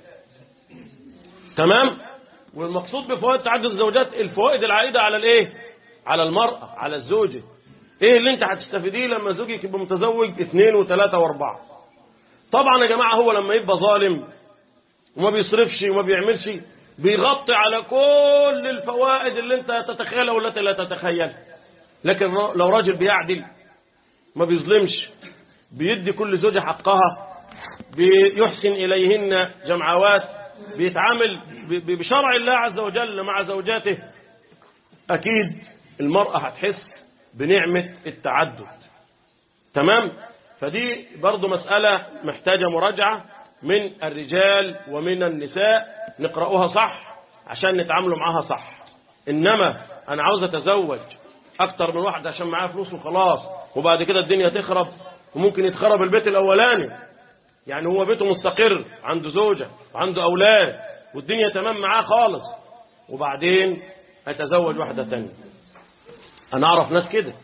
تمام والمقصود بفوائد تعدد الزوجات الفوائد العائدة على الايه على المرأة على الزوجة ايه اللي انت هتستفيديه لما زوجك يبقى متزوج اثنين وثلاثة واربعة طبعا يا جماعة هو لما يبقى ظالم وما بيصرفش وما بيعملش بيغطي على كل الفوائد اللي انت تتخيلها والتي لا تتخيلها لكن لو راجل بيعدل ما بيظلمش بيدي كل زوجة حقها بيحسن إليهن جمعوات بيتعامل بشرع الله عز وجل مع زوجاته أكيد المرأة هتحس بنعمة التعدد تمام فدي برضو مسألة محتاجة مراجعة من الرجال ومن النساء نقرأوها صح عشان نتعاملوا معاها صح إنما أنا عاوز أتزوج أكتر من واحد عشان معاه فلوس وخلاص وبعد كده الدنيا تخرب وممكن يتخرب البيت الأولاني يعني هو بيته مستقر عنده زوجة وعنده أولاد والدنيا تمام معاه خالص وبعدين أتزوج واحدة تانية أنا أعرف ناس كده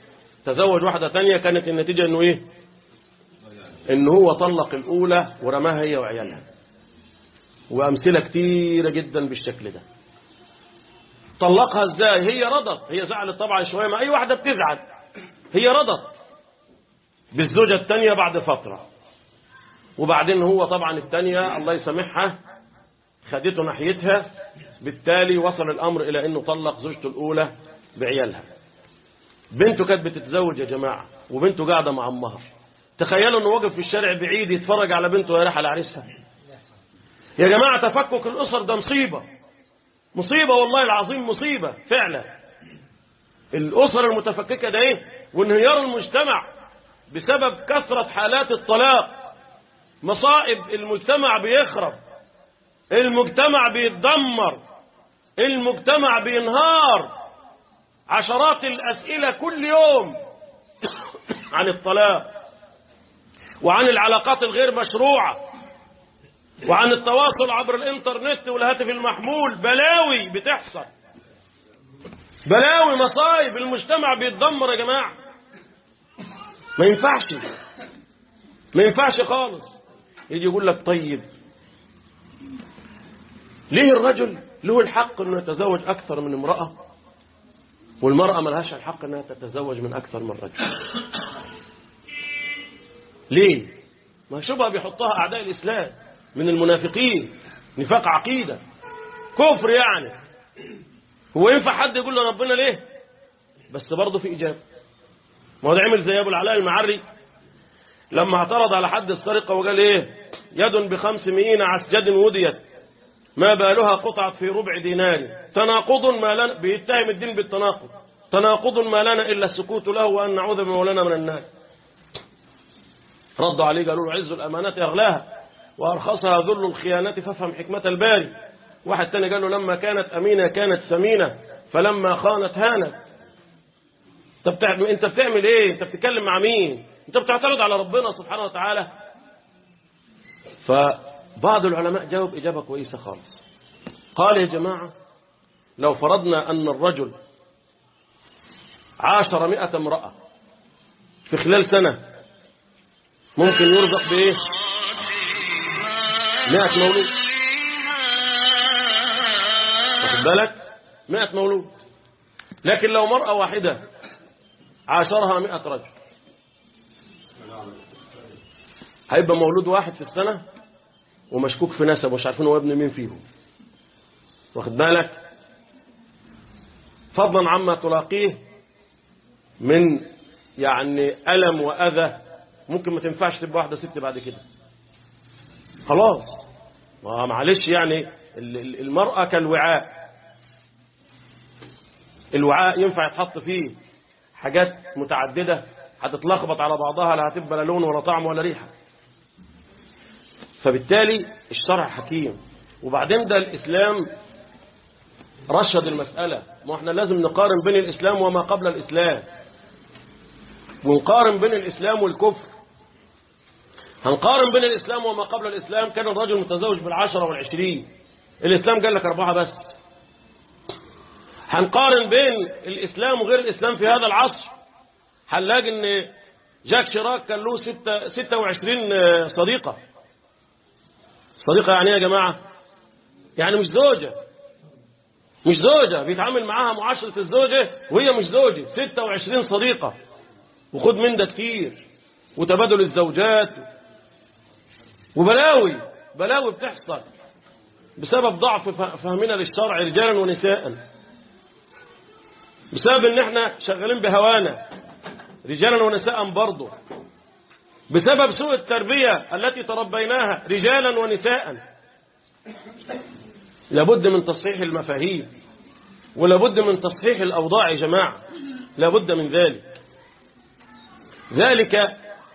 تزوج واحدة تانية كانت النتيجة انه ايه ان هو طلق الاولى ورماها هي وعيالها وامثلة كتيرة جدا بالشكل ده طلقها ازاي هي رضت هي زعلت طبعا شوية ما اي واحدة بتزعل هي رضت بالزوجة التانية بعد فترة وبعدين هو طبعا التانية الله يسامحها خدته ناحيتها بالتالي وصل الأمر إلى أنه طلق زوجته الأولى بعيالها بنته كانت بتتزوج يا جماعة وبنته قاعدة مع أمها تخيلوا أنه واقف في الشارع بعيد يتفرج على بنته وهي رايحة لعريسها يا جماعة تفكك الأسر ده مصيبة مصيبة والله العظيم مصيبة فعلا الأسر المتفككة ده إيه وانهيار المجتمع بسبب كثرة حالات الطلاق مصائب المجتمع بيخرب المجتمع بيتدمر المجتمع بينهار عشرات الأسئلة كل يوم عن الطلاق وعن العلاقات الغير مشروعة وعن التواصل عبر الانترنت والهاتف المحمول بلاوي بتحصل بلاوي مصايب المجتمع بيتدمر يا جماعة ما ينفعش ما ينفعش خالص يجي يقول لك طيب ليه الرجل له الحق انه يتزوج اكثر من امرأة والمرأة ملهاش الحق انها تتزوج من اكثر من رجل ليه ما شبهة بيحطها اعداء الاسلام من المنافقين نفاق عقيدة كفر يعني هو ينفع حد يقول لربنا ليه بس برضه في اجابة ما هو ده عمل زي ابو العلاء المعري لما اعترض على حد السرقة وقال ايه يد بخمسمائين عسجد وديت ما بالها قطعت في ربع دينار تناقض ما لنا بيتهم الدين بالتناقض تناقض ما لنا إلا السكوت له وأن نعوذ بمولانا من النار ردوا عليه قالوا له عز الأمانة أغلاها وأرخصها ذل الخيانة فافهم حكمة الباري واحد تاني قال له لما كانت أمينة كانت سمينة فلما خانت هانت انت بتعمل انت بتعمل ايه انت بتتكلم مع مين انت بتعترض على ربنا سبحانه وتعالى فبعض العلماء جاوب إجابة كويسة خالص قال يا جماعة لو فرضنا أن الرجل عاشر مئة امرأة في خلال سنة ممكن يرزق بإيه مئة مولود واخد بالك مئة مولود لكن لو مرأة واحدة عاشرها مئة رجل هيبقى مولود واحد في السنة ومشكوك في نسب ومش عارفين هو ابن مين فيهم واخد بالك فضلا عما تلاقيه من يعني ألم وأذى ممكن ما تنفعش تبقى واحدة ست بعد كده خلاص ما معلش يعني المرأة كالوعاء الوعاء ينفع يتحط فيه حاجات متعددة هتتلخبط على بعضها لا هتبقى لا لون ولا طعم ولا ريحة فبالتالي الشرع حكيم وبعدين ده الإسلام رشد المسألة ما احنا لازم نقارن بين الإسلام وما قبل الإسلام ونقارن بين الإسلام والكفر هنقارن بين الإسلام وما قبل الإسلام كان الرجل متزوج بالعشرة والعشرين الإسلام قال لك أربعة بس هنقارن بين الإسلام وغير الإسلام في هذا العصر هنلاقي ان جاك شراك كان له ستة, ستة وعشرين صديقة صديقة يعني ايه يا جماعة يعني مش زوجة مش زوجة بيتعامل معاها معاشرة الزوجة وهي مش زوجة ستة وعشرين صديقة وخد من ده كتير وتبادل الزوجات وبلاوي بلاوي بتحصل بسبب ضعف فهمنا للشرع رجالا ونساء بسبب ان احنا شغالين بهوانا رجالا ونساء برضه بسبب سوء التربية التي تربيناها رجالا ونساء لابد من تصحيح المفاهيم ولابد من تصحيح الأوضاع يا جماعة لابد من ذلك ذلك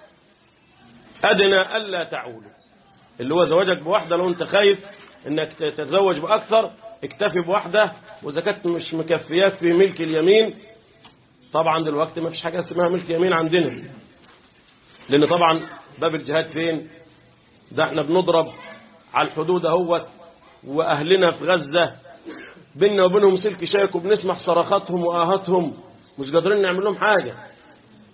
أدنى ألا تعولوا اللي هو زواجك بواحدة لو أنت خايف أنك تتزوج بأكثر اكتفي بواحدة وإذا كانت مش مكفياك في ملك اليمين طبعا دلوقتي ما فيش حاجة اسمها ملك يمين عندنا لأن طبعا باب الجهاد فين ده احنا بنضرب على الحدود اهوت وأهلنا في غزة بيننا وبينهم سلك شايك وبنسمع صرخاتهم وآهاتهم مش قادرين نعمل لهم حاجة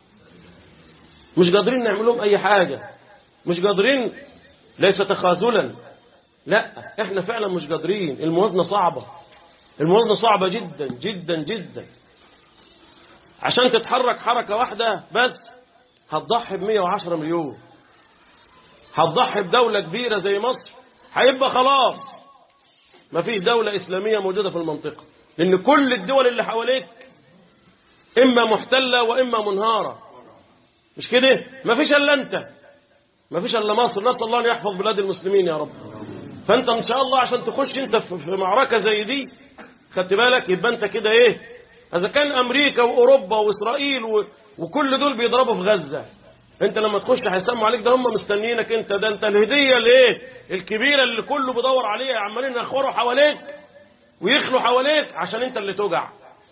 مش قادرين نعمل لهم أي حاجة مش قادرين ليس تخاذلا لا احنا فعلا مش قادرين الموازنة صعبة الموازنة صعبة جدا جدا جدا عشان تتحرك حركة واحدة بس هتضحي ب 110 مليون هتضحي بدولة كبيرة زي مصر هيبقى خلاص مفيش دولة إسلامية موجودة في المنطقة لأن كل الدول اللي حواليك إما محتلة وإما منهارة مش كده مفيش إلا أنت مفيش إلا مصر نسأل الله أن يحفظ بلاد المسلمين يا رب فأنت إن شاء الله عشان تخش أنت في في معركة زي دي خدت بالك يبقى أنت كده إيه إذا كان أمريكا وأوروبا وإسرائيل و... وكل دول بيضربوا في غزة انت لما تخش هيسموا عليك ده هم مستنيينك انت ده انت الهديه الايه الكبيره اللي كله بيدور عليها عمالين يخوروا حواليك ويخلوا حواليك عشان انت اللي توجع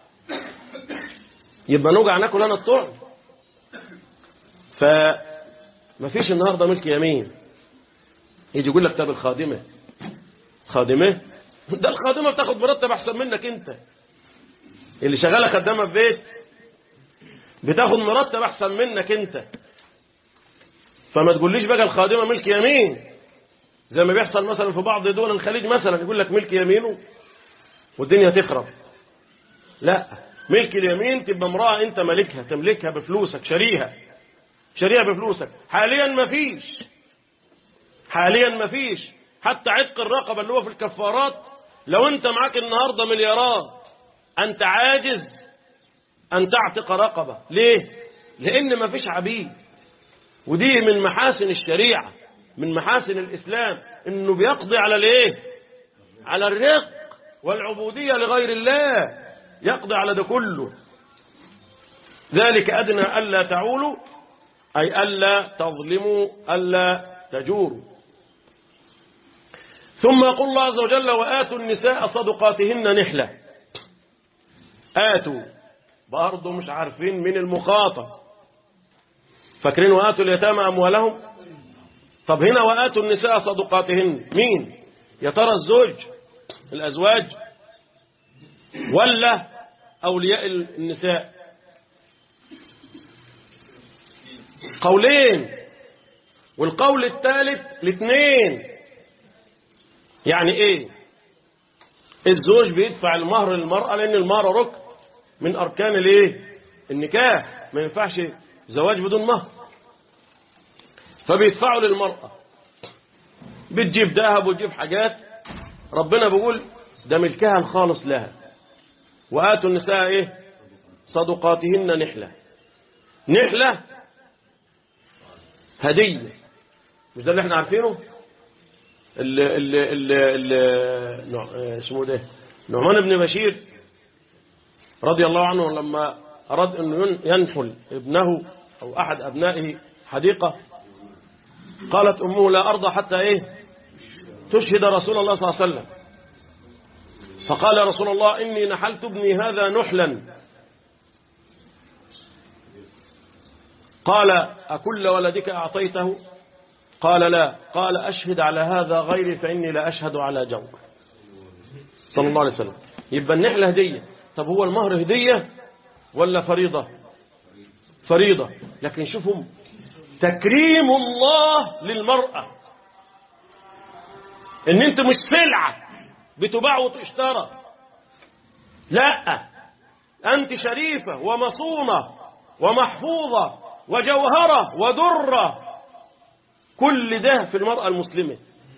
يبقى نوجع ناكل انا الطعم فمفيش النهارده ملك يمين يجي يقول لك طب الخادمه خادمه ده الخادمه بتاخد مرتب احسن منك انت اللي شغاله خدامه في بيت بتاخد مرتب احسن منك انت فما تقوليش بقى الخادمه ملك يمين زي ما بيحصل مثلا في بعض دول الخليج مثلا يقول لك ملك يمينه والدنيا تخرب لا ملك اليمين تبقى امراه انت مالكها تملكها بفلوسك شاريها شاريها بفلوسك حاليا ما فيش حاليا ما فيش حتى عتق الرقبه اللي هو في الكفارات لو انت معاك النهارده مليارات انت عاجز أن تعتق رقبة ليه؟ لأن ما فيش عبيد ودي من محاسن الشريعة من محاسن الإسلام إنه بيقضي على الإيه؟ على الرق والعبودية لغير الله يقضي على ده كله ذلك أدنى ألا تعولوا أي ألا تظلموا ألا تجوروا ثم يقول الله عز وجل وآتوا النساء صدقاتهن نحلة آتوا برضه مش عارفين من المخاطب فاكرين وآتوا اليتامى أموالهم طب هنا وآتوا النساء صدقاتهن مين يا ترى الزوج الأزواج ولا أولياء النساء قولين والقول الثالث الاثنين يعني ايه الزوج بيدفع المهر للمرأة لأن المهر ركن من أركان الايه النكاح ما ينفعش زواج بدون مهر فبيدفعوا للمرأة بتجيب ذهب وتجيب حاجات ربنا بيقول ده ملكها الخالص لها وآتوا النساء ايه صدقاتهن نحلة نحلة هدية مش ده اللي احنا عارفينه اللي اللي اللي اللي نوع- اسمه ده نعمان بن بشير رضي الله عنه لما أراد أن ين- ينحل ابنه أو أحد أبنائه حديقة قالت أمه لا أرضى حتى إيه تشهد رسول الله صلى الله عليه وسلم فقال يا رسول الله إني نحلت ابني هذا نحلا قال أكل ولدك أعطيته قال لا قال أشهد على هذا غيري فإني لا أشهد على جور صلى الله عليه وسلم يبقى النحلة هدية طب هو المهر هدية ولا فريضة فريضة لكن شوفوا تكريم الله للمرأة ان انت مش سلعة بتباع وتشترى لا انت شريفة ومصونة ومحفوظة وجوهرة ودرة كل ده في المرأة المسلمة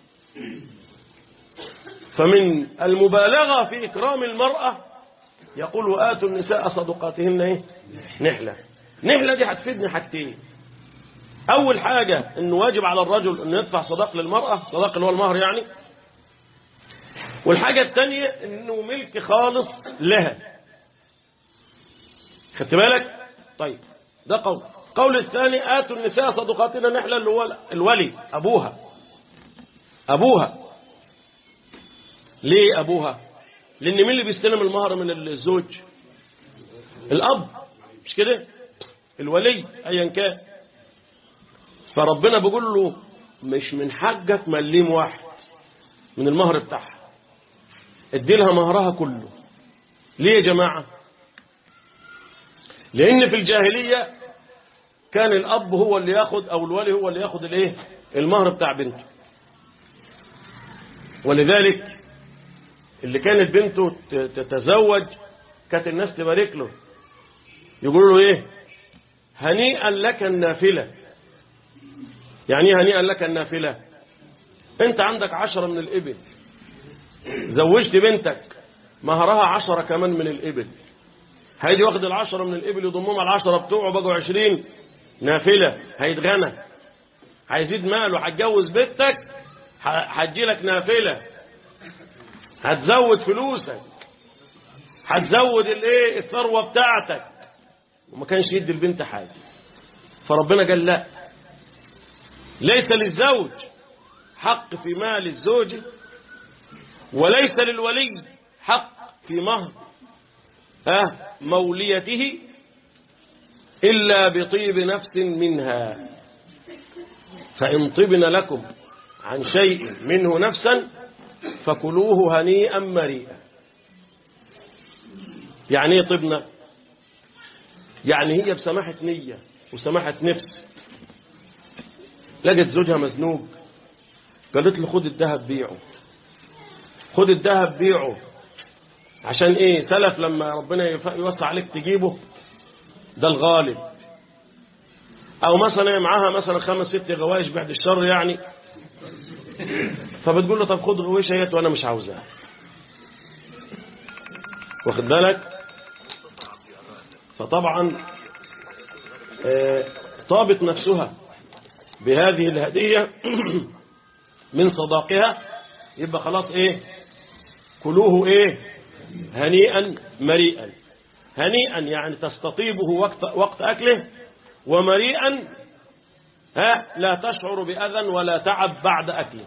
فمن المبالغة في إكرام المرأة يقول وآتوا النساء صدقاتهن إيه؟ نحلة نحلة دي هتفيدني حاجتين أول حاجة إنه واجب على الرجل إنه يدفع صداق للمرأة صداق اللي هو المهر يعني والحاجة الثانية إنه ملك خالص لها خدت بالك طيب ده قول قول الثاني آتوا النساء صدقاتنا نحلة اللي هو الولي أبوها أبوها ليه أبوها لأن مين اللي بيستلم المهر من الزوج الأب مش كده الولي أيا كان فربنا بيقول له مش من حقك مليم واحد من المهر بتاعها ادي لها مهرها كله ليه يا جماعة لأن في الجاهلية كان الأب هو اللي ياخد أو الولي هو اللي ياخد الايه المهر بتاع بنته ولذلك اللي كانت بنته ت- تتزوج كانت الناس تبارك له يقولوا له ايه هنيئا لك النافلة يعني ايه هنيئا لك النافلة انت عندك عشرة من الإبل زوجت بنتك مهرها عشرة كمان من الإبل هيجي واخد العشرة من الإبل يضمهم على العشرة بتوعه بقوا عشرين نافلة هيتغنى هيزيد ماله هتجوز بنتك ه- هتجي لك نافلة هتزود فلوسك هتزود الايه الثروة بتاعتك وما كانش يدي البنت حاجة فربنا قال لا ليس للزوج حق في مال الزوج وليس للولي حق في مهر آه موليته إلا بطيب نفس منها فإن طبن لكم عن شيء منه نفسا فكلوه هنيئا مريئا يعني ايه طبنا يعني هي بسماحة نية وسماحة نفس لقت زوجها مزنوق قالت له خد الذهب بيعه خد الذهب بيعه عشان ايه سلف لما ربنا يف- يوسع عليك تجيبه ده الغالب او مثلا معاها مثلا خمس ست غوايش بعد الشر يعني فبتقول له طب خد غويشه هيت وانا مش عاوزاها واخد بالك فطبعا آه، طابت نفسها بهذه الهدية من صداقها يبقى خلاص ايه كلوه ايه هنيئا مريئا هنيئا يعني تستطيبه وقت, وقت أكله ومريئا ها لا تشعر بأذى ولا تعب بعد أكله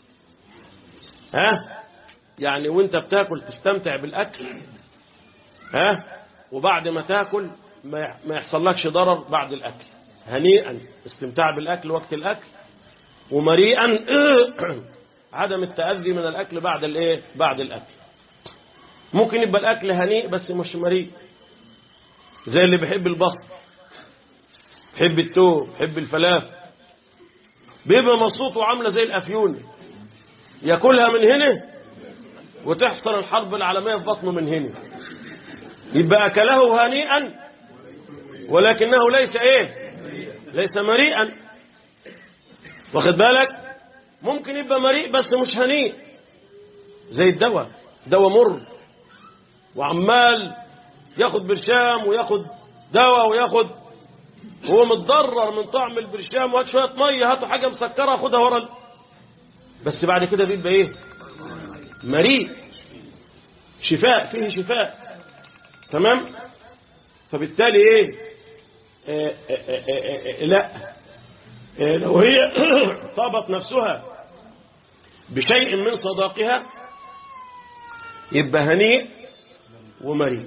ها يعني وانت بتاكل تستمتع بالأكل ها وبعد ما تاكل ما يح- ما يحصلكش ضرر بعد الأكل هنيئا استمتاع بالأكل وقت الأكل ومريئا عدم التأذي من الأكل بعد الإيه بعد الأكل ممكن يبقى الأكل هنيء بس مش مريء زي اللي بيحب البصل بيحب التوم بيحب الفلافل بيبقى مبسوط وعامله زي الأفيون ياكلها من هنا وتحصل الحرب العالمية في بطنه من هنا يبقى أكله هنيئا ولكنه ليس إيه ليس مريئا واخد بالك ممكن يبقى مريء بس مش هنيء زي الدواء دواء مر وعمال ياخد برشام وياخد دواء وياخد هو متضرر من طعم البرشام وهات شويه ميه هاتوا حاجه مسكره خدها ورا ال- بس بعد كده بيبقى ايه مريء شفاء فيه شفاء تمام فبالتالي ايه آه آه آه آه آه لا آه لو هي طابت نفسها بشيء من صداقها يبقى هنيء ومريء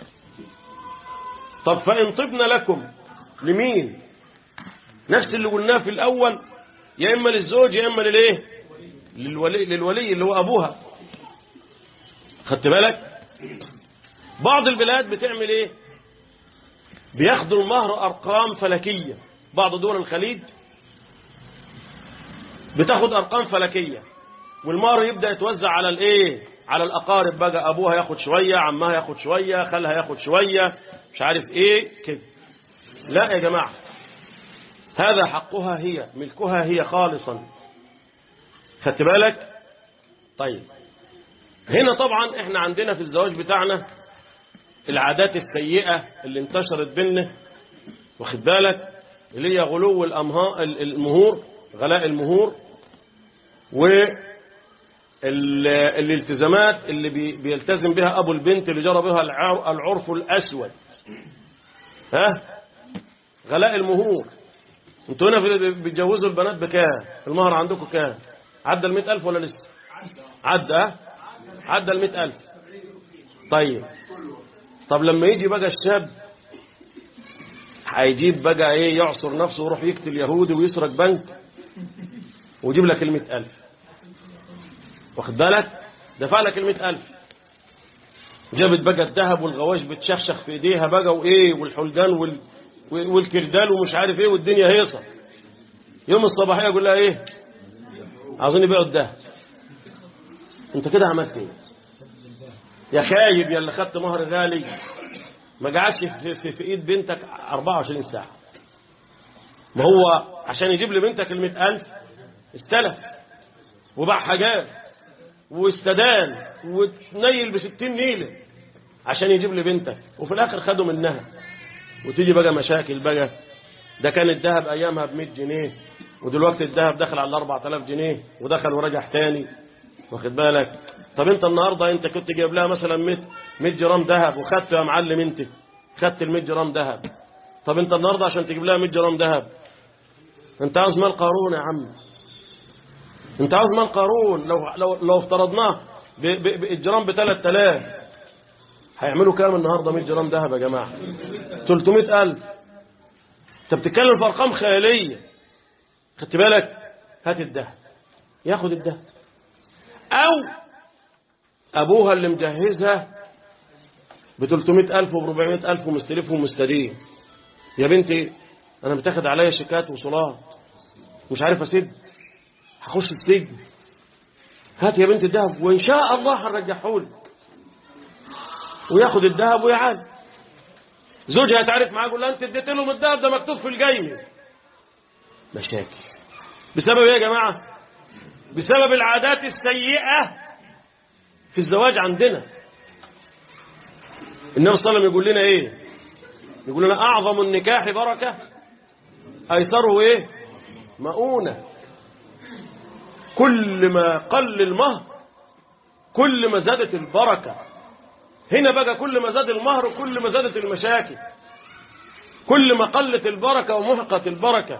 طب فإن طبن لكم لمين نفس اللي قلناه في الأول يا إما للزوج يا إما للإيه للولي, للولي اللي هو أبوها خدت بالك بعض البلاد بتعمل إيه بياخدوا المهر أرقام فلكية بعض دول الخليج بتاخد أرقام فلكية والمهر يبدأ يتوزع على الإيه على الأقارب بقى أبوها ياخد شوية عمها ياخد شوية خالها ياخد شوية مش عارف إيه كده لا يا جماعة هذا حقها هي ملكها هي خالصا خدت بالك طيب هنا طبعا احنا عندنا في الزواج بتاعنا العادات السيئة اللي انتشرت بينا واخد بالك اللي هي غلو الأمها- ال- المهور غلاء المهور والالتزامات اللي بي- بيلتزم بها أبو البنت اللي جرى بها العر- العرف الأسود ها غلاء المهور انتوا هنا في- بتجوزوا البنات بكام المهر عندكم كام عدى المئة ألف ولا لسه عدى ها؟ عدى المئة ألف طيب طب لما يجي بقى الشاب هيجيب بقى ايه يعصر نفسه ويروح يقتل يهودي ويسرق بنك ويجيب لك المئة ألف واخد بالك دفع لك المئة ألف جابت بقى الذهب والغواش بتشخشخ في ايديها بقى وايه والحلقان وال... والكردال ومش عارف ايه والدنيا هيصة يوم الصباحية يقول لها ايه عاوزين يبيعوا الدهب انت كده عملت ايه يا خايب يا اللي خدت مهر غالي ما قعدش في, في, في ايد بنتك 24 ساعة ما هو عشان يجيب لبنتك ال 100000 استلف وباع حاجات واستدان وتنيل ب 60 نيلة عشان يجيب لبنتك وفي الاخر خدوا منها وتيجي بقى مشاكل بقى ده كان الذهب ايامها ب 100 جنيه ودلوقتي الذهب دخل على 4000 جنيه ودخل ورجع تاني واخد بالك طب انت النهارده انت كنت جايب لها مثلا 100 100 جرام ذهب وخدت يا معلم انت خدت ال 100 جرام ذهب طب انت النهارده عشان تجيب لها 100 جرام ذهب انت عاوز مال قارون يا عم انت عاوز مال قارون لو لو لو افترضناه ب- ب- ب- الجرام ب 3000 هيعملوا كام النهارده 100 جرام ذهب يا جماعه 300000 انت بتتكلم في ارقام خياليه خدت بالك هات الذهب ياخد الذهب او ابوها اللي مجهزها ب 300000 و 400000 ومستلفهم ومستدين يا بنتي انا بتاخد عليا شيكات وصولات مش عارف اسد هخش السجن هات يا بنت الذهب وان شاء الله هنرجعه لك وياخد الذهب ويعاد زوجها تعرف معاه يقول لها انت اديت لهم الذهب ده مكتوب في الجيم مشاكل بسبب ايه يا جماعه بسبب العادات السيئه في الزواج عندنا النبي صلى الله عليه وسلم يقول لنا ايه يقول لنا اعظم النكاح بركه ايسره ايه مؤونه كل ما قل المهر كل ما زادت البركه هنا بقى كل ما زاد المهر كل ما زادت المشاكل كل ما قلت البركه ومحقت البركه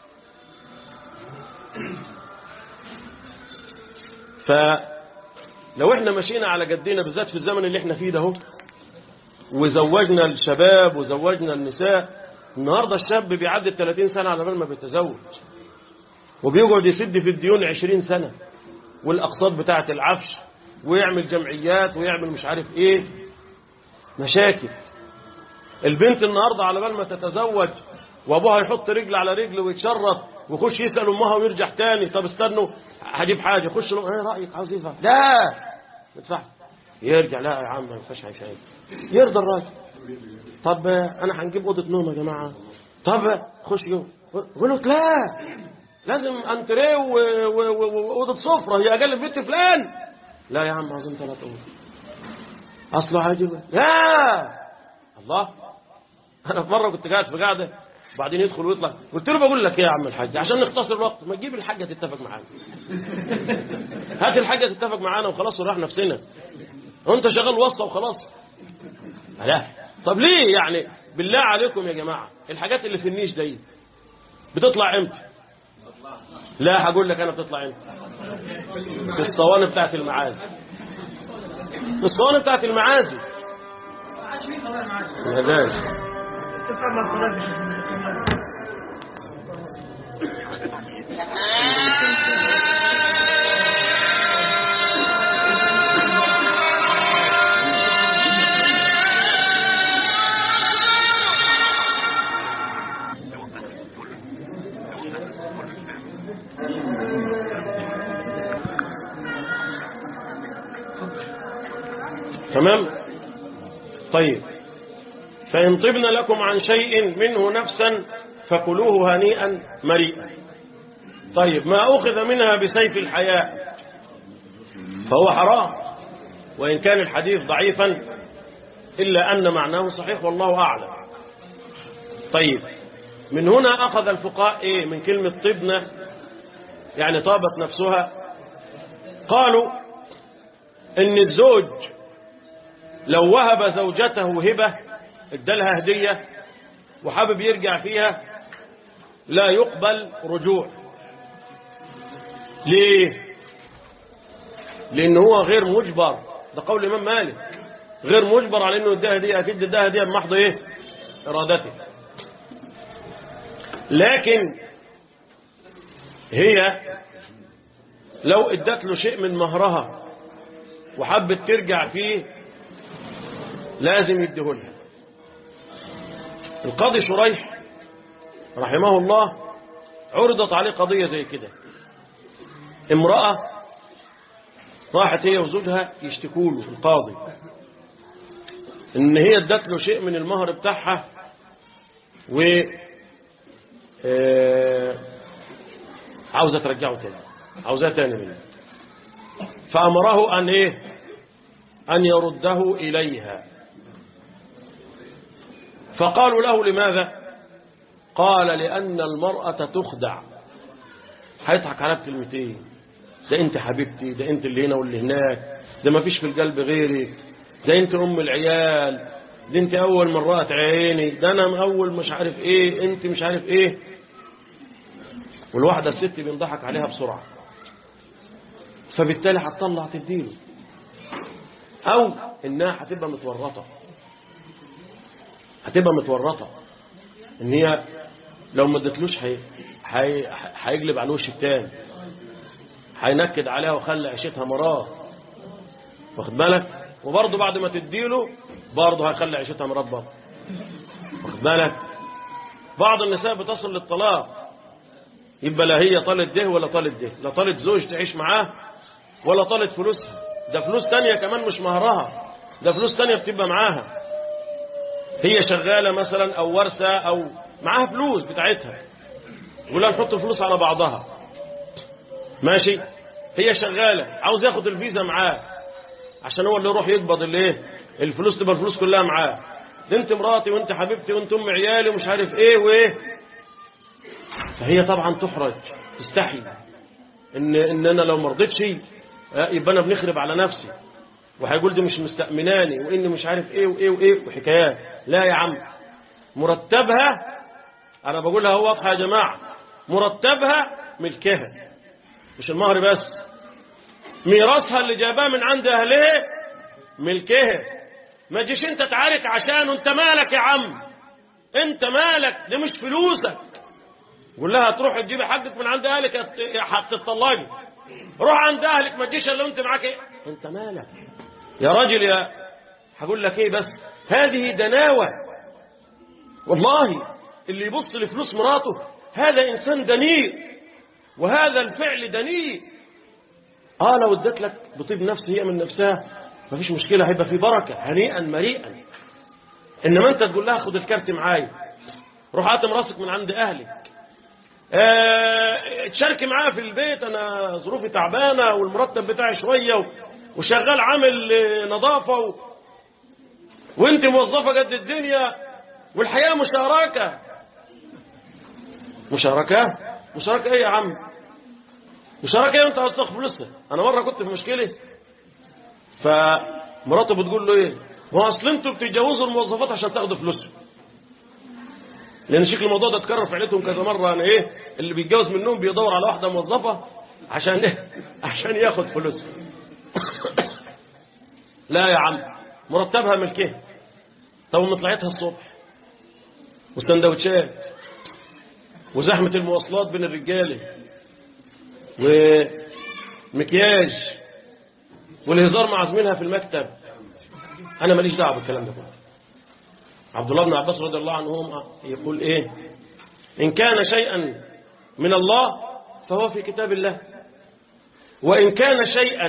فلو احنا مشينا على جدنا بالذات في الزمن اللي احنا فيه ده اهو وزوجنا الشباب وزوجنا النساء النهارده الشاب بيعدي ال 30 سنه على بال ما بيتزوج وبيقعد يسد في الديون 20 سنه والاقساط بتاعه العفش ويعمل جمعيات ويعمل مش عارف ايه مشاكل البنت النهارده على بال ما تتزوج وابوها يحط رجل على رجل ويتشرط ويخش يسال امها ويرجع تاني طب استنوا هجيب حاجه يخش له ايه رايك عاوز ايه لا ما يدفعش يرجع لا يا عم ما ينفعش شيء يرضى الراجل طب انا هنجيب اوضه نوم يا جماعه طب خش جوه يقول لك لا لازم انتريه و- و- و- واوضه سفره هي اقل في بيت فلان لا يا عم عاوزين ثلاث اوض اصله عاجبه لا الله انا في مره كنت قاعد في قاعده وبعدين يدخل ويطلع قلت له بقول لك ايه يا عم الحاج عشان نختصر الوقت ما تجيب الحاجه تتفق معانا هات الحاجه تتفق معانا وخلاص ونروح نفسنا وانت شغال واسطه وخلاص لا طب ليه يعني بالله عليكم يا جماعه الحاجات اللي في النيش دي بتطلع امتى لا هقول لك انا بتطلع امتى في الصواني بتاعت المعازي في الصواني بتاعت المعازي يا باشا تفهم ما تردش تمام طيب فإن طبن لكم عن شيء منه نفسا فكلوه هنيئا مريئا طيب ما أخذ منها بسيف الحياء فهو حرام وإن كان الحديث ضعيفا إلا أن معناه صحيح والله أعلم طيب من هنا أخذ الفقهاء إيه من كلمة طبنة يعني طابت نفسها قالوا إن الزوج لو وهب زوجته هبة ادالها هدية وحابب يرجع فيها لا يقبل رجوع ليه لان هو غير مجبر ده قول الامام مالك غير مجبر على انه يديها هدية اكيد اداها هدية بمحض ايه ارادته لكن هي لو ادت له شيء من مهرها وحبت ترجع فيه لازم يديهولها القاضي شريح رحمه الله عرضت عليه قضية زي كده امرأة راحت هي وزوجها يشتكوا له القاضي ان هي ادت له شيء من المهر بتاعها و آه، عاوزة ترجعه تاني عاوزاه تاني منه فأمره أن إيه أن يرده إليها فقالوا له لماذا قال لأن المرأة تخدع هيضحك عليها بكلمتين ده انت حبيبتي ده انت اللي هنا واللي هناك ده ما فيش في القلب غيرك ده انت ام العيال ده انت اول من رأت عيني ده انا اول مش عارف ايه انت مش عارف ايه والواحدة الست بينضحك عليها بسرعة فبالتالي هتطلع تديله او انها هتبقى متورطة هتبقى متورطة ان هي لو ما ادتلوش هي- هي- هيقلب على الوش التاني هينكد عليها وخلي عيشتها مرار واخد بالك وبرضه بعد ما تديله برضه هيخلي عيشتها مرار برضه واخد بالك بعض النساء بتصل للطلاق يبقى لا هي طالت ده ولا طالت ده لا طالت زوج تعيش معاه ولا طالت فلوسها ده فلوس تانية كمان مش مهرها ده فلوس تانية بتبقى معاها هي شغالة مثلا أو ورثة أو معاها فلوس بتاعتها يقول لها نحط فلوس على بعضها ماشي هي شغالة عاوز ياخد الفيزا معاه عشان هو اللي يروح يقبض الايه الفلوس تبقى الفلوس كلها معاه ده انت مراتي وانت حبيبتي وانت ام عيالي ومش عارف ايه وايه فهي طبعا تحرج تستحي ان ان انا لو ما رضيتش آه، يبقى انا بنخرب على نفسي وهيقول دي مش مستأمناني وإن مش عارف إيه وإيه وإيه وحكايات لا يا عم مرتبها أنا بقولها هو واضحة يا جماعة مرتبها ملكها مش المهر بس ميراثها اللي جاباه من عند أهلها ملكها ما تجيش انت تعارك عشانه انت مالك يا عم انت مالك دي مش فلوسك قول لها تروح تجيبي حقك من عند اهلك هتطلقي روح عند اهلك ما تجيش الا انت معاك ايه انت مالك يا راجل يا هقول لك ايه بس هذه دناوة والله اللي يبص لفلوس مراته هذا انسان دنيء وهذا الفعل دنيء اه لو ادت لك بطيب نفس هي من نفسها مفيش مشكلة هيبقى في بركة هنيئا مريئا انما انت تقول لها خد الكارت معايا روح هات راسك من عند اهلك اه تشاركي معايا في البيت انا ظروفي تعبانه والمرتب بتاعي شويه و- وشغال عامل آه، نظافه و... وانت موظفه قد الدنيا والحياه مشاركه مشاركه مشاركه ايه يا عم مشاركه ايه وانت هتاخد فلوسها انا مره كنت في مشكله فمراته بتقول له ايه هو اصل انتوا بتتجوزوا الموظفات عشان تاخدوا فلوسهم لان شكل الموضوع ده اتكرر في عيلتهم كذا مره انا ايه اللي بيتجوز منهم بيدور على واحده موظفه عشان ايه عشان ياخد فلوسها لا يا عم مرتبها ملكها طب ومطلعتها الصبح وسندوتشات وزحمه المواصلات بين الرجاله ومكياج والهزار مع زميلها في المكتب انا ماليش دعوه بالكلام ده كله عبد الله بن عباس رضي الله عنهما يقول ايه ان كان شيئا من الله فهو في كتاب الله وان كان شيئا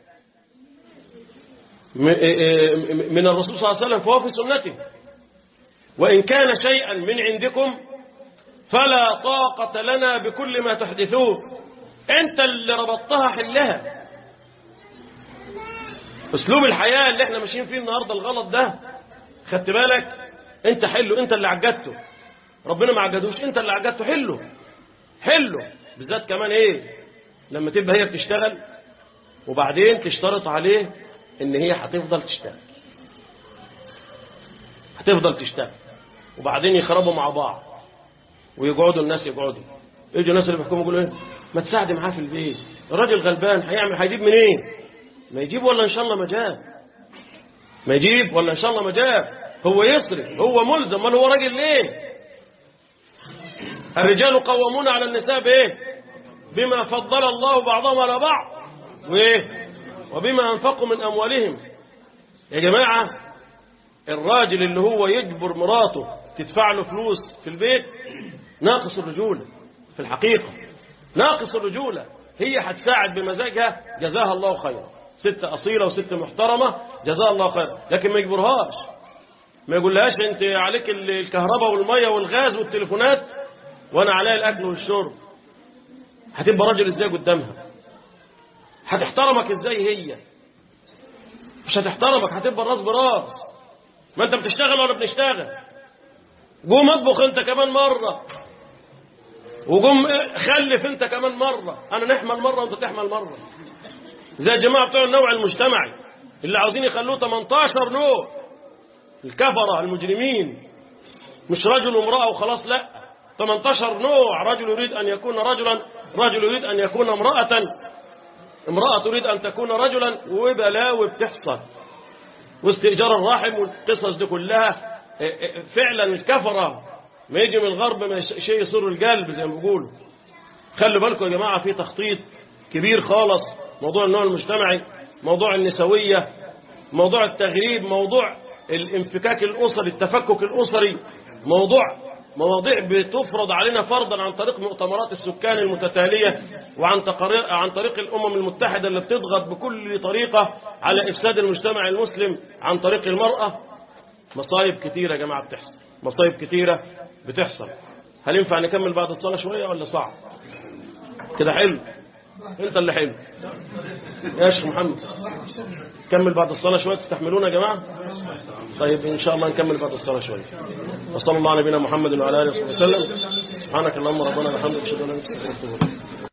م- م- من الرسول صلى الله عليه وسلم فهو في سنته وان كان شيئا من عندكم فلا طاقة لنا بكل ما تحدثوه انت اللي ربطتها حلها اسلوب الحياة اللي احنا ماشيين فيه النهاردة الغلط ده خدت بالك انت حله انت اللي عجدته ربنا ما عجدوش انت اللي عجدته حله حله بالذات كمان ايه لما تبقى هي بتشتغل وبعدين تشترط عليه ان هي هتفضل تشتغل هتفضل تشتغل وبعدين يخربوا مع بعض ويقعدوا الناس يقعدوا يجوا الناس اللي بيحكموا يقولوا ايه ما تساعد معاه في البيت الراجل غلبان هيعمل هيجيب منين ما يجيب ولا ان شاء الله ما جاب ما يجيب ولا ان شاء الله ما جاب هو يصرف هو ملزم امال هو راجل ليه الرجال قوامون على النساء بايه بما فضل الله بعضهم على بعض وايه وبما انفقوا من اموالهم يا جماعه الراجل اللي هو يجبر مراته تدفع له فلوس في البيت ناقص الرجولة في الحقيقة ناقص الرجولة هي هتساعد بمزاجها جزاها الله خيرا ست أصيلة وست محترمة جزاها الله خيرا لكن ما يجبرهاش ما يقولهاش انت عليك ال- الكهرباء والمية والغاز والتليفونات وانا عليا الاكل والشرب هتبقى راجل ازاي قدامها هتحترمك ازاي هي مش هتحترمك هتبقى راس براس ما انت بتشتغل وانا بنشتغل قوم اطبخ انت كمان مرة وقوم خلف انت كمان مرة انا نحمل مرة وانت تحمل مرة زي الجماعة بتوع النوع المجتمعي اللي عاوزين يخلوه 18 نوع الكفرة المجرمين مش رجل وامرأة وخلاص لا 18 نوع رجل يريد أن يكون رجلا رجل يريد أن يكون امرأة امرأة تريد أن تكون رجلا وبلاوي بتحصل واستئجار الرحم والقصص دي كلها اه، اه، فعلا الكفرة ما يجي من الغرب ما ش- شيء يسر القلب زي ما بيقولوا خلوا بالكم يا جماعة في تخطيط كبير خالص موضوع النوع المجتمعي موضوع النسوية موضوع التغريب موضوع الانفكاك الأسري التفكك الأسري موضوع مواضيع بتفرض علينا فرضا عن طريق مؤتمرات السكان المتتالية وعن تقرير عن طريق الأمم المتحدة اللي بتضغط بكل طريقة على إفساد المجتمع المسلم عن طريق المرأة مصايب كتيرة يا جماعة بتحصل مصايب كتيرة بتحصل هل ينفع نكمل بعد الصلاة شوية ولا صعب كده حلو انت اللي حلو يا شيخ محمد كمل بعد الصلاة شوية تستحملونا يا جماعة طيب إن شاء الله نكمل بعد الصلاة شوية وصلى الله على نبينا محمد وعلى آله وصحبه وسلم سبحانك اللهم ربنا وبحمدك اشهد ان لا اله الا انت استغفرك واتوب إليك.